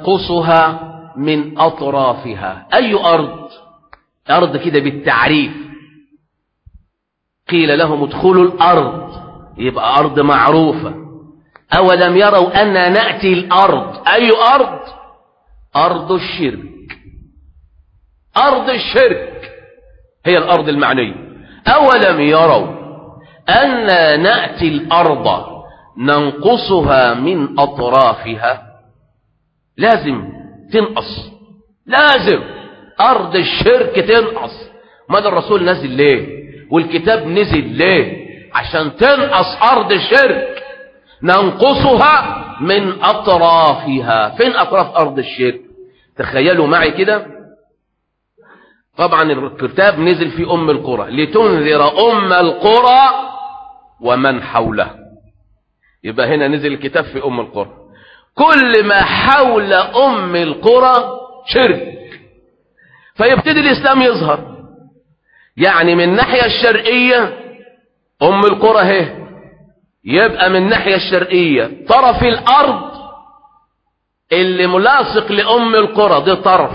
ننقصها من أطرافها أي أرض أرض كده بالتعريف قيل لهم ادخلوا الأرض يبقى أرض معروفة أولم يروا أن نأتي الأرض أي أرض أرض الشرك أرض الشرك هي الأرض المعنية أولم يروا أن نأتي الأرض ننقصها من أطرافها لازم تنقص لازم أرض الشرك تنقص ماذا الرسول نزل ليه والكتاب نزل ليه عشان تنقص أرض الشرك ننقصها من أطرافها فين أطراف أرض الشرك تخيلوا معي كده طبعا الكتاب نزل في أم القرى لتنذر أم القرى ومن حوله يبقى هنا نزل الكتاب في أم القرى كل ما حول أم القرى شرك فيبتدي الإسلام يظهر يعني من الناحية الشرقية أم القرى اهي يبقى من الناحية الشرقية طرف الأرض اللي ملاصق لأم القرى ده طرف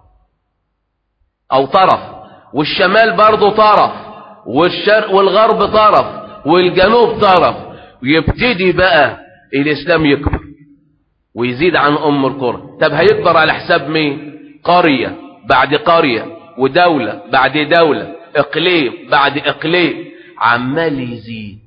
أو طرف والشمال برضه طرف والشرق والغرب طرف والجنوب طرف ويبتدي بقى الإسلام يكبر ويزيد عن أم القرى طب هيكبر على حساب مين قرية بعد قرية ودولة بعد دولة اقليم بعد اقليم عمال يزيد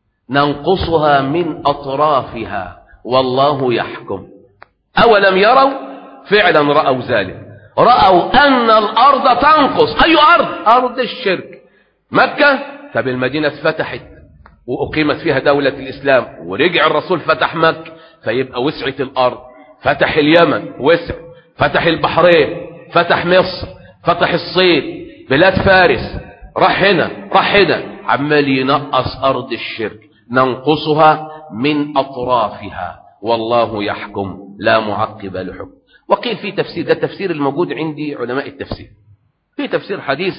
ننقصها من اطرافها والله يحكم اولم يروا فعلا رأوا ذلك رأوا ان الارض تنقص اي ارض ارض الشرك مكة طب المدينة اتفتحت واقيمت فيها دولة الاسلام ورجع الرسول فتح مكة فيبقى وسعت الارض فتح اليمن وسع فتح البحرين فتح مصر فتح الصين بلاد فارس راح هنا راح هنا عمال ينقص أرض الشرك ننقصها من أطرافها والله يحكم لا معقب لحكم وقيل في تفسير ده التفسير الموجود عندي علماء التفسير في تفسير حديث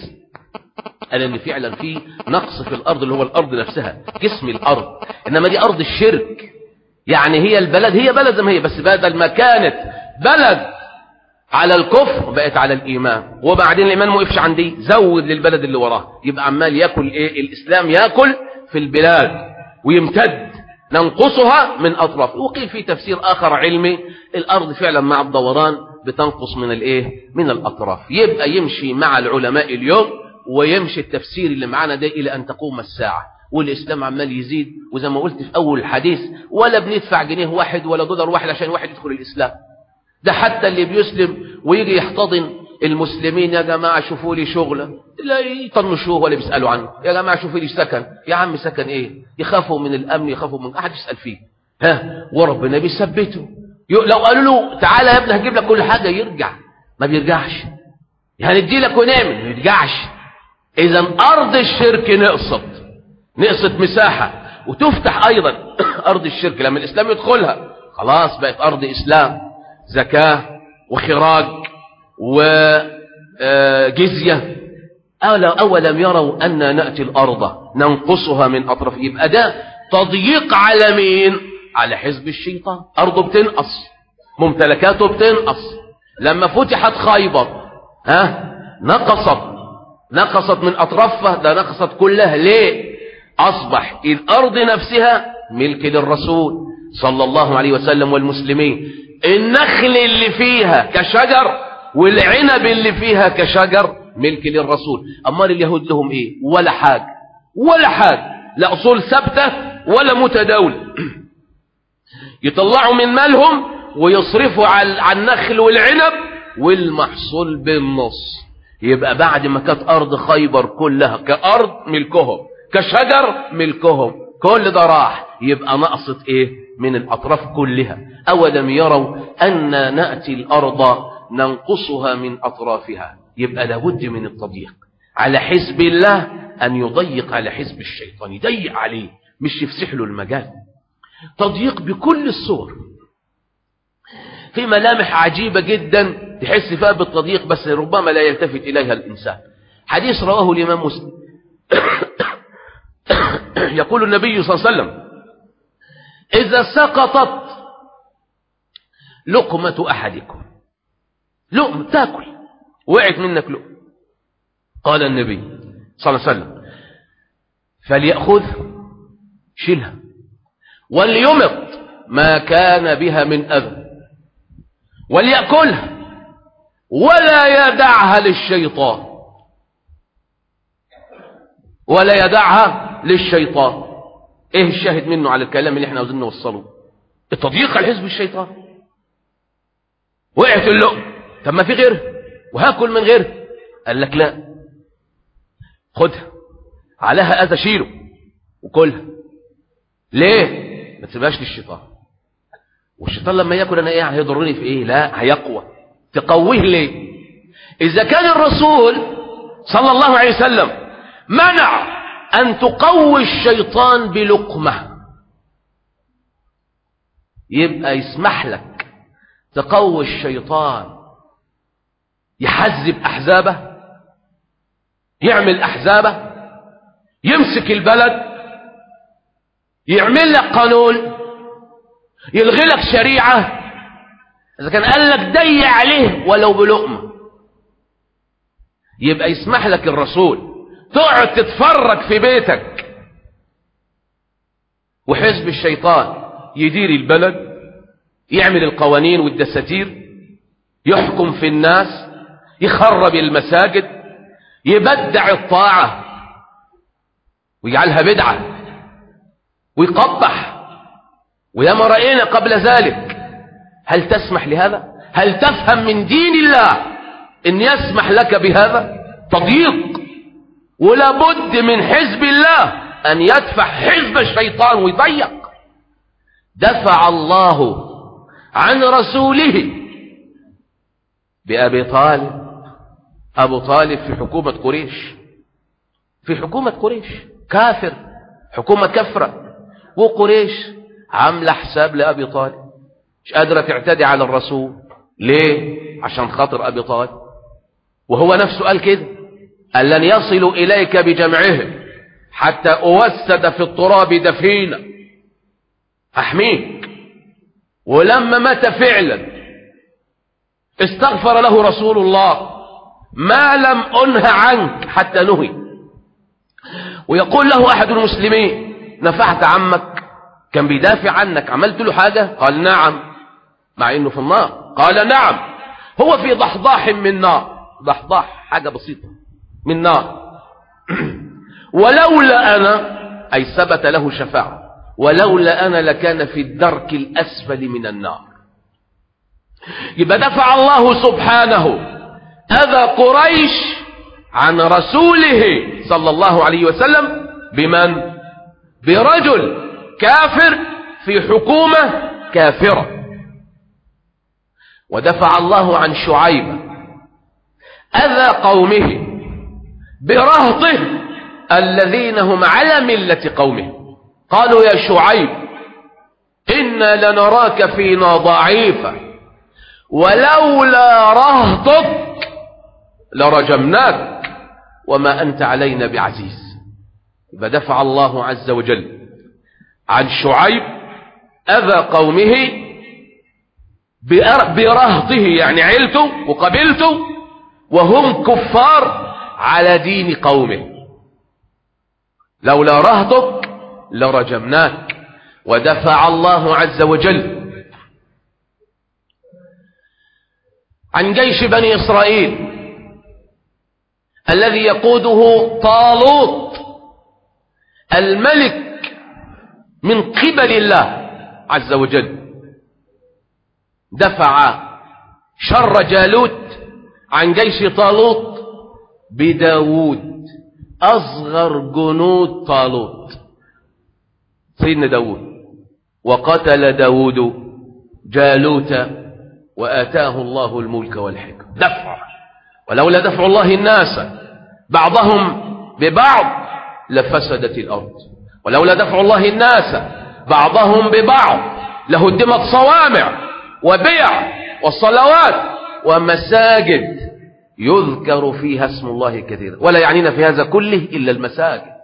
قال ان فعلا في نقص في الارض اللي هو الارض نفسها جسم الارض انما دي ارض الشرك يعني هي البلد هي بلد زي ما هي بس بدل ما كانت بلد على الكفر بقت على الإيمان وبعدين الإيمان ما وقفش عندي زود للبلد اللي وراه يبقى عمال ياكل إيه الإسلام ياكل في البلاد ويمتد ننقصها من أطراف وقيل في تفسير آخر علمي الأرض فعلا مع الدوران بتنقص من الإيه من الأطراف يبقى يمشي مع العلماء اليوم ويمشي التفسير اللي معانا ده إلى أن تقوم الساعة والإسلام عمال يزيد وزي ما قلت في أول الحديث ولا بندفع جنيه واحد ولا دولار واحد عشان واحد يدخل الإسلام ده حتى اللي بيسلم ويجي يحتضن المسلمين يا جماعة شوفوا لي شغلة لا يطنشوه ولا بيسألوا عنه يا جماعة شوفوا لي سكن يا عم سكن ايه يخافوا من الأمن يخافوا من أحد يسأل فيه ها وربنا بيثبته لو قالوا له تعالى يا ابني هجيب لك كل حاجة يرجع ما بيرجعش هندي لك ونعمل ما يرجعش إذا أرض الشرك نقصت نقصت مساحة وتفتح أيضا أرض الشرك لما الإسلام يدخلها خلاص بقت أرض إسلام زكاة وخراج وجزية أولم يروا أن نأتي الأرض ننقصها من أطراف يبقى ده تضييق على مين على حزب الشيطان أرضه بتنقص ممتلكاته بتنقص لما فتحت خيبر ها نقصت نقصت من أطرافها ده نقصت كلها ليه أصبح الأرض نفسها ملك للرسول صلى الله عليه وسلم والمسلمين النخل اللي فيها كشجر والعنب اللي فيها كشجر ملك للرسول أمال اليهود لهم إيه ولا حاجة ولا حاجة لا أصول ثابتة ولا متداولة يطلعوا من مالهم ويصرفوا على النخل والعنب والمحصول بالنص يبقى بعد ما كانت أرض خيبر كلها كأرض ملكهم كشجر ملكهم كل ده راح يبقى نقصت ايه من الأطراف كلها أولم يروا أن نأتي الأرض ننقصها من أطرافها يبقى لابد من التضييق على حزب الله أن يضيق على حزب الشيطان يضيق عليه مش يفسح له المجال تضييق بكل الصور في ملامح عجيبة جدا تحس فيها بالتضييق بس ربما لا يلتفت إليها الإنسان حديث رواه الإمام مسلم يقول النبي صلى الله عليه وسلم إذا سقطت لقمة أحدكم لقمة تاكل وقعت منك لقمة قال النبي صلى الله عليه وسلم فليأخذ شيلها وليمط ما كان بها من أذى وليأكلها ولا يدعها للشيطان ولا يدعها للشيطان ايه الشاهد منه على الكلام اللي احنا عاوزين نوصله التضييق على حزب الشيطان وقعت اللقم طب ما في غيره وهاكل من غيره قال لك لا خدها عليها اذى شيله وكلها ليه ما تسيبهاش للشيطان والشيطان لما ياكل انا ايه هيضرني في ايه لا هيقوى تقويه ليه اذا كان الرسول صلى الله عليه وسلم منع ان تقوي الشيطان بلقمه يبقى يسمح لك تقوي الشيطان يحزب احزابه يعمل احزابه يمسك البلد يعمل لك قانون يلغي لك شريعة إذا كان قال لك دي عليه ولو بلقمة يبقى يسمح لك الرسول تقعد تتفرج في بيتك وحزب الشيطان يدير البلد يعمل القوانين والدساتير يحكم في الناس يخرب المساجد يبدع الطاعة ويجعلها بدعة ويقبح وياما رأينا قبل ذلك هل تسمح لهذا هل تفهم من دين الله ان يسمح لك بهذا تضييق ولا بد من حزب الله ان يدفع حزب الشيطان ويضيق دفع الله عن رسوله بأبي طالب أبو طالب في حكومة قريش في حكومة قريش كافر حكومة كفرة وقريش عامله حساب لأبي طالب مش قادرة تعتدي على الرسول ليه عشان خاطر أبي طالب وهو نفسه قال كده قال لن يصلوا إليك بجمعهم حتى أوسد في التراب دفينا أحميك ولما مات فعلا استغفر له رسول الله ما لم أنه عنك حتى نهي ويقول له أحد المسلمين نفعت عمك كان بيدافع عنك عملت له حاجة قال نعم مع انه في النار قال نعم هو في ضحضاح من نار ضحضاح حاجة بسيطة من نار ولولا انا اي ثبت له شفاعة ولولا انا لكان في الدرك الاسفل من النار يبقى دفع الله سبحانه اذى قريش عن رسوله صلى الله عليه وسلم بمن برجل كافر في حكومة كافرة ودفع الله عن شعيب أذى قومه برهطه الذين هم على ملة قومه قالوا يا شعيب إنا لنراك فينا ضعيفا ولولا رهطك لرجمناك وما أنت علينا بعزيز فدفع الله عز وجل عن شعيب أذى قومه برهطه يعني عيلته وقبيلته وهم كفار على دين قومه لولا رهطك لرجمناك ودفع الله عز وجل عن جيش بني إسرائيل الذي يقوده طالوت الملك من قبل الله عز وجل دفع شر جالوت عن جيش طالوت بداود أصغر جنود طالوت سيدنا داود وقتل داود جالوت وآتاه الله الملك والحكم دفع ولولا دفع الله الناس بعضهم ببعض لفسدت الأرض ولولا دفع الله الناس بعضهم ببعض لهدمت صوامع وبيع وصلوات ومساجد يذكر فيها اسم الله كثيرا ولا يعنينا في هذا كله إلا المساجد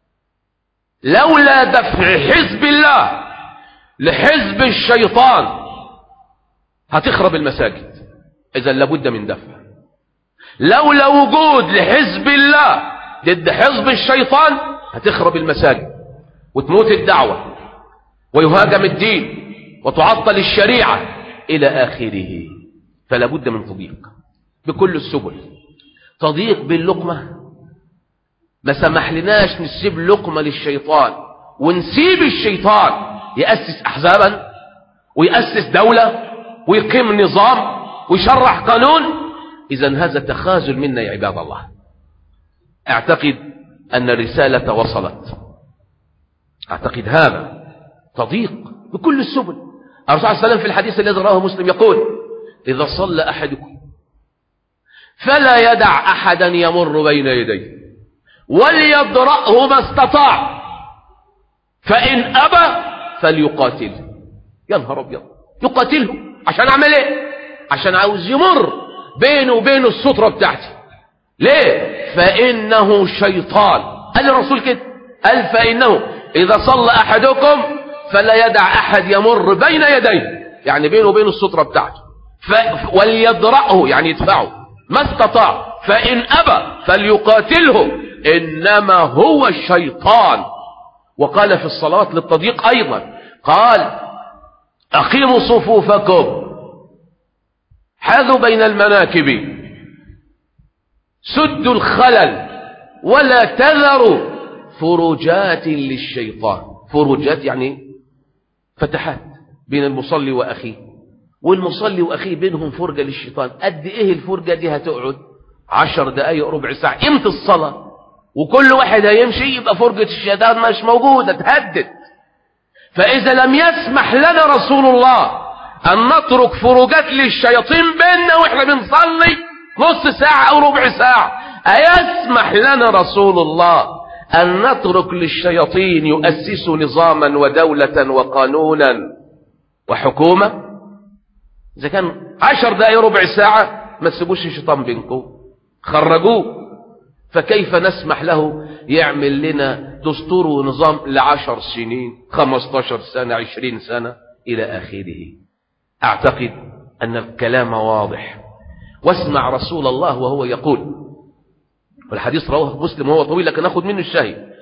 لولا دفع حزب الله لحزب الشيطان هتخرب المساجد إذا لابد من دفع لولا وجود لحزب الله ضد حزب الشيطان هتخرب المساجد وتموت الدعوة ويهاجم الدين وتعطل الشريعة إلى آخره فلا بد من تضييق بكل السبل تضييق باللقمة ما سمح لناش نسيب لقمة للشيطان ونسيب الشيطان يأسس أحزابا ويأسس دولة ويقيم نظام ويشرح قانون إذا هذا تخاذل منا يا عباد الله أعتقد أن الرسالة وصلت أعتقد هذا تضيق بكل السبل الرسول صلى الله عليه وسلم في الحديث الذي رواه مسلم يقول إذا صلى أحدكم فلا يدع أحدا يمر بين يديه وليضرأه ما استطاع فإن أبى فليقاتله يا نهار أبيض يقاتله عشان أعمل إيه عشان عاوز يمر بينه وبين السطرة بتاعتي ليه فإنه شيطان قال الرسول كده قال فإنه إذا صلى أحدكم فلا يدع أحد يمر بين يديه يعني بينه وبين السطرة بتاعته ف... وليدرأه يعني يدفعه ما استطاع فإن أبى فليقاتله إنما هو الشيطان وقال في الصلاة للتضييق أيضا قال أقيموا صفوفكم حاذوا بين المناكب سدوا الخلل ولا تذروا فرجات للشيطان فرجات يعني فتحات بين المصلي وأخيه والمصلي وأخيه بينهم فرجة للشيطان قد إيه الفرجة دي هتقعد عشر دقايق ربع ساعة امتى الصلاة وكل واحد هيمشي يبقى فرجة الشيطان مش موجودة تهدد فإذا لم يسمح لنا رسول الله أن نترك فروجات للشياطين بيننا وإحنا بنصلي نص ساعة أو ربع ساعة أيسمح لنا رسول الله أن نترك للشياطين يؤسسوا نظاما ودولة وقانونا وحكومة إذا كان عشر دقايق ربع ساعة ما تسيبوش الشيطان بينكم خرجوه فكيف نسمح له يعمل لنا دستور ونظام لعشر سنين خمستاشر سنة عشرين سنة إلى آخره أعتقد أن الكلام واضح واسمع رسول الله وهو يقول والحديث رواه مسلم وهو طويل لكن ناخذ منه الشاهد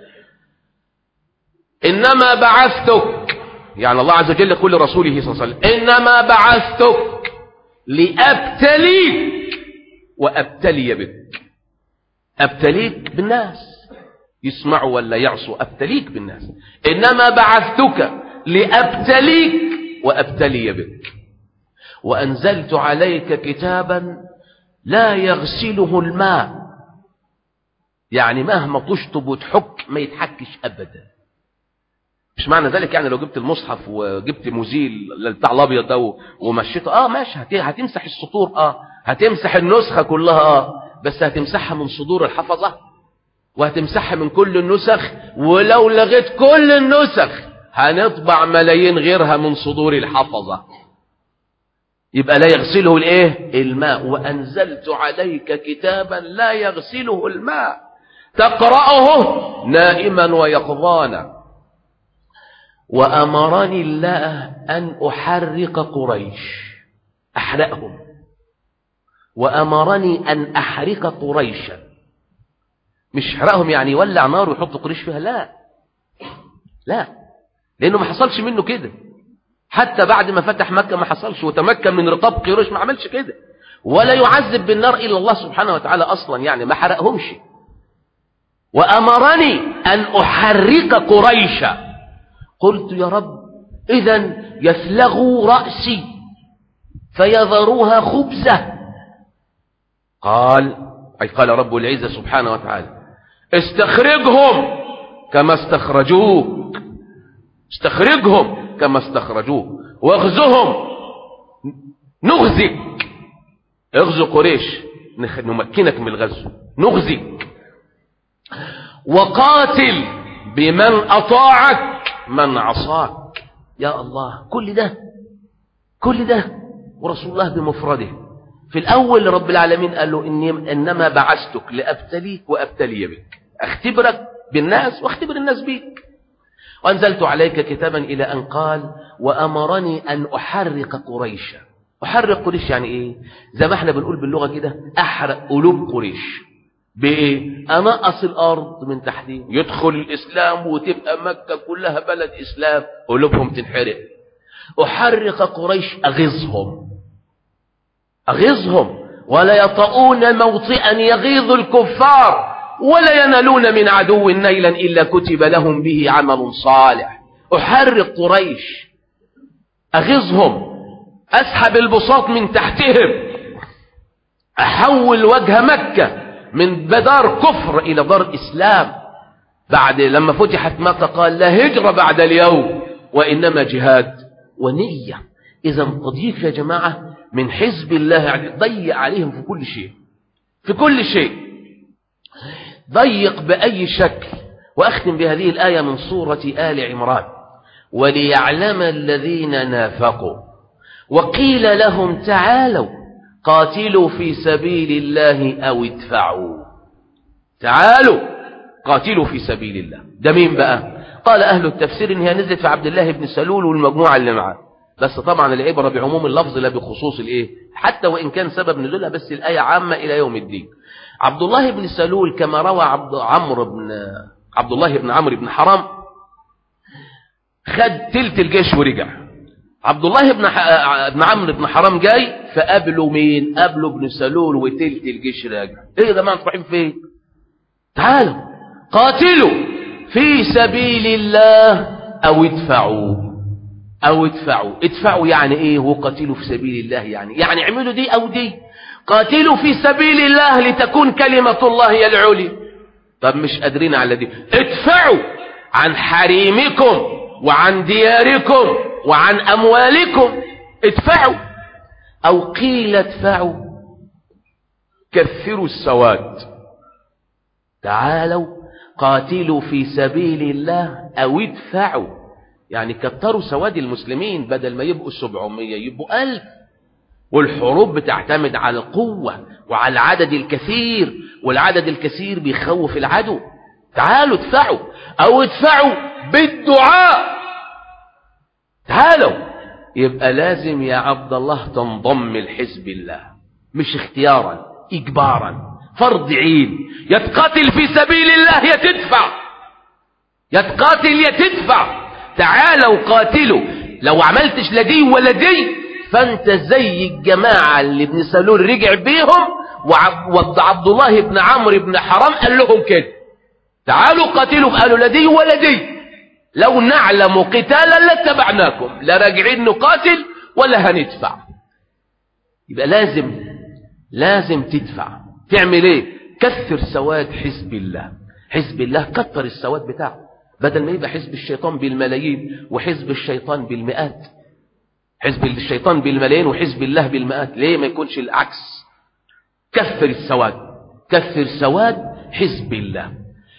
إنما بعثتك يعني الله عز وجل يقول لرسوله صلى الله عليه وسلم إنما بعثتك لأبتليك وأبتلي بك أبتليك بالناس يسمعوا ولا يعصوا أبتليك بالناس إنما بعثتك لأبتليك وأبتلي بك وأنزلت عليك كتابا لا يغسله الماء يعني مهما تشطب وتحك ما يتحكش أبدا مش معنى ذلك يعني لو جبت المصحف وجبت مزيل بتاع الابيض ده ومشيته اه ماشي هتمسح السطور اه هتمسح النسخة كلها اه بس هتمسحها من صدور الحفظة وهتمسحها من كل النسخ ولو لغيت كل النسخ هنطبع ملايين غيرها من صدور الحفظة يبقى لا يغسله الايه الماء وانزلت عليك كتابا لا يغسله الماء تقرأه نائما ويقظانا وأمرني الله أن أحرق قريش أحرقهم وأمرني أن أحرق قريشا مش احرقهم يعني يولع نار ويحط قريش فيها لا لا لأنه ما حصلش منه كده حتى بعد ما فتح مكة ما حصلش وتمكن من رقاب قريش ما عملش كده ولا يعذب بالنار إلا الله سبحانه وتعالى أصلا يعني ما حرقهمش وأمرني أن أحرق قريشا قلت يا رب إذا يسلغوا رأسي فيذروها خبزة قال أي قال رب العزة سبحانه وتعالى استخرجهم كما استخرجوك استخرجهم كما استخرجوك واغزهم نغزك اغزو قريش نمكنك من الغزو نغزك وقاتل بمن أطاعك من عصاك يا الله كل ده كل ده ورسول الله بمفرده في الأول رب العالمين قال له إني إنما بعثتك لأبتليك وأبتلي بك أختبرك بالناس واختبر الناس بيك وأنزلت عليك كتابا إلى أن قال وأمرني أن أحرق قريشا أحرق قريش يعني إيه زي ما احنا بنقول باللغة كده أحرق قلوب قريش بإيه أنقص الأرض من تحتهم يدخل الإسلام وتبقى مكة كلها بلد إسلام قلوبهم تنحرق أحرق قريش أغيظهم أغيظهم ولا يطؤون موطئا يغيظ الكفار ولا ينالون من عدو نيلا إلا كتب لهم به عمل صالح أحرق قريش أغيظهم أسحب البساط من تحتهم أحول وجه مكة من دار كفر إلى دار إسلام بعد لما فتحت مكة قال لا هجرة بعد اليوم وإنما جهاد ونية إذا تضييق يا جماعة من حزب الله يعني ضيق عليهم في كل شيء في كل شيء ضيق بأي شكل وأختم بهذه الآية من سورة آل عمران وليعلم الذين نافقوا وقيل لهم تعالوا قاتلوا في سبيل الله أو ادفعوا تعالوا قاتلوا في سبيل الله ده مين بقى قال أهل التفسير إنها نزلت في عبد الله بن سلول والمجموعة اللي معاه بس طبعا العبرة بعموم اللفظ لا بخصوص الايه حتى وإن كان سبب نزولها بس الآية عامة إلى يوم الدين عبد الله بن سلول كما روى عبد عمرو بن عبد الله بن عمرو بن حرام خد تلت الجيش ورجع عبد الله بن ابن عمرو بن حرام جاي فقابله مين قابله ابن سلول وتلت الجيش راجع ايه ده ما انتوا رايحين فين تعالوا قاتلوا في سبيل الله او ادفعوا او ادفعوا ادفعوا يعني ايه وقاتلوا في سبيل الله يعني يعني اعملوا دي او دي قاتلوا في سبيل الله لتكون كلمة الله هي العلي طب مش قادرين على دي ادفعوا عن حريمكم وعن دياركم وعن اموالكم ادفعوا او قيل ادفعوا كثروا السواد تعالوا قاتلوا في سبيل الله او ادفعوا يعني كتروا سواد المسلمين بدل ما يبقوا سبعمية يبقوا ألف والحروب بتعتمد على القوة وعلى العدد الكثير والعدد الكثير بيخوف العدو تعالوا ادفعوا او ادفعوا بالدعاء تعالوا يبقى لازم يا عبد الله تنضم لحزب الله مش اختيارا اجبارا فرض عين يتقاتل في سبيل الله يا تدفع يتقاتل يا تدفع تعالوا قاتلوا لو عملتش لا دي ولا دي فانت زي الجماعة اللي ابن سلول رجع بيهم وعبد الله بن عمرو بن حرام قال لهم كده تعالوا قاتلوا قالوا لا دي ولا دي لو نعلم قتالا لاتبعناكم لا راجعين نقاتل ولا هندفع يبقى لازم لازم تدفع تعمل ايه كثر سواد حزب الله حزب الله كتر السواد بتاعه بدل ما يبقى حزب الشيطان بالملايين وحزب الشيطان بالمئات حزب الشيطان بالملايين وحزب الله بالمئات ليه ما يكونش العكس كثر السواد كثر سواد حزب الله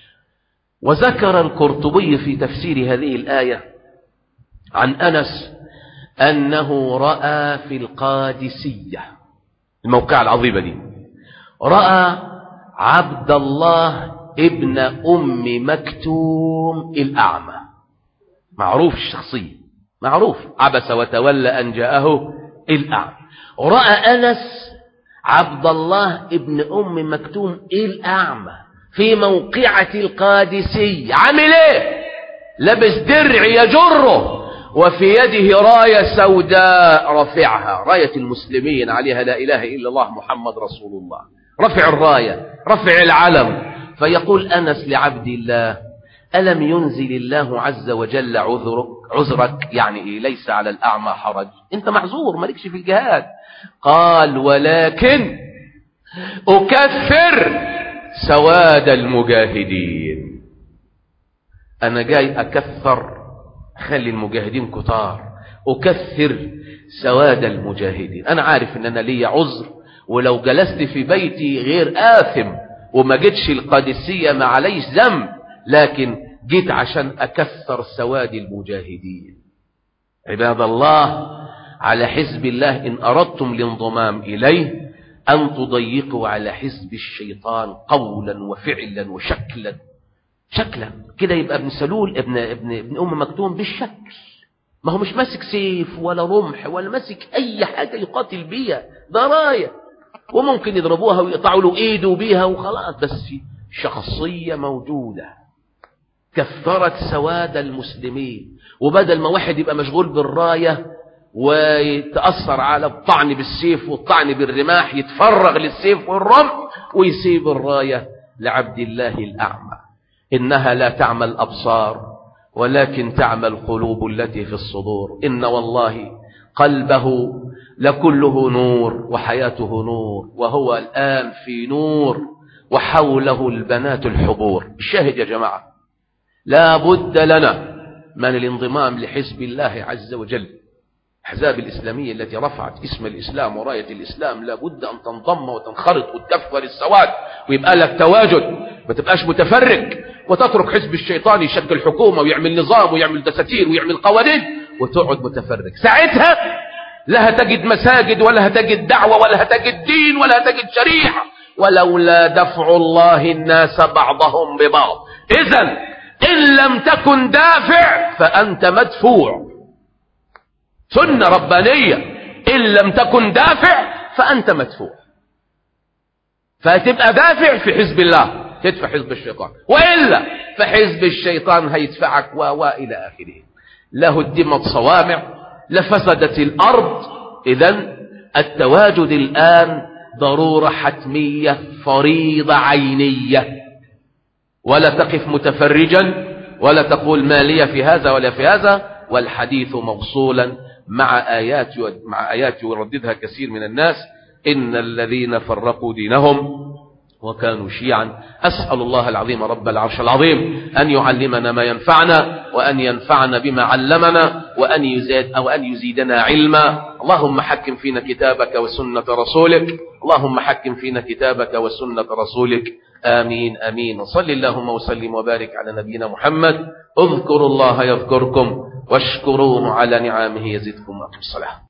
وذكر القرطبي في تفسير هذه الآية عن أنس أنه رأى في القادسية الموقع العظيمة دي رأى عبد الله ابن أم مكتوم الأعمى معروف الشخصية معروف عبس وتولى أن جاءه الأعمى ورأى أنس عبد الله ابن أم مكتوم الأعمى في موقعة القادسية عامل ايه لبس درع يجره وفي يده راية سوداء رفعها راية المسلمين عليها لا إله إلا الله محمد رسول الله رفع الراية رفع العلم فيقول أنس لعبد الله ألم ينزل الله عز وجل عذرك عذرك يعني إيه ليس على الأعمى حرج أنت معذور مالكش في الجهاد قال ولكن أكثر سواد المجاهدين أنا جاي أكثر خلي المجاهدين كتار أكثر سواد المجاهدين أنا عارف أن أنا لي عذر ولو جلست في بيتي غير آثم وما جيتش القادسية ما عليش ذنب لكن جيت عشان أكثر سواد المجاهدين عباد الله على حزب الله إن أردتم الانضمام إليه أن تضيقوا على حزب الشيطان قولا وفعلا وشكلا شكلا كده يبقى ابن سلول ابن, ابن, ابن أم مكتوم بالشكل ما هو مش ماسك سيف ولا رمح ولا ماسك أي حاجة يقاتل بيها ده راية وممكن يضربوها ويقطعوا له ايده بيها وخلاص بس شخصية موجودة كثرت سواد المسلمين وبدل ما واحد يبقى مشغول بالراية ويتأثر على الطعن بالسيف والطعن بالرماح يتفرغ للسيف والرمح ويسيب الراية لعبد الله الأعمى إنها لا تعمى الأبصار ولكن تعمى القلوب التي في الصدور إن والله قلبه لكله نور وحياته نور وهو الآن في نور وحوله البنات الحبور الشاهد يا جماعة لا بد لنا من الانضمام لحزب الله عز وجل الأحزاب الإسلامية التي رفعت اسم الإسلام وراية الإسلام لابد أن تنضم وتنخرط وتكفر السواد ويبقى لك تواجد ما تبقاش متفرق وتترك حزب الشيطان يشكل حكومة ويعمل نظام ويعمل دساتير ويعمل قوانين وتقعد متفرق ساعتها لا هتجد مساجد ولا هتجد دعوة ولا هتجد دين ولا هتجد شريعة ولولا دفع الله الناس بعضهم ببعض إذا إن لم تكن دافع فأنت مدفوع سنة ربانية إن لم تكن دافع فأنت مدفوع فتبقى دافع في حزب الله تدفع حزب الشيطان وإلا فحزب الشيطان هيدفعك وإلى آخره لهدمت صوامع لفسدت الأرض إذا التواجد الآن ضرورة حتمية فريضة عينية ولا تقف متفرجا ولا تقول ما لي في هذا ولا في هذا والحديث موصولا مع آيات مع آيات يرددها كثير من الناس إن الذين فرقوا دينهم وكانوا شيعا أسأل الله العظيم رب العرش العظيم أن يعلمنا ما ينفعنا وأن ينفعنا بما علمنا وأن يزيد أو أن يزيدنا علما اللهم حكم فينا كتابك وسنة رسولك اللهم حكم فينا كتابك وسنة رسولك آمين آمين صل اللهم وسلم وبارك على نبينا محمد اذكروا الله يذكركم واشكروه على نعامه يزدكم وأقم الصلاة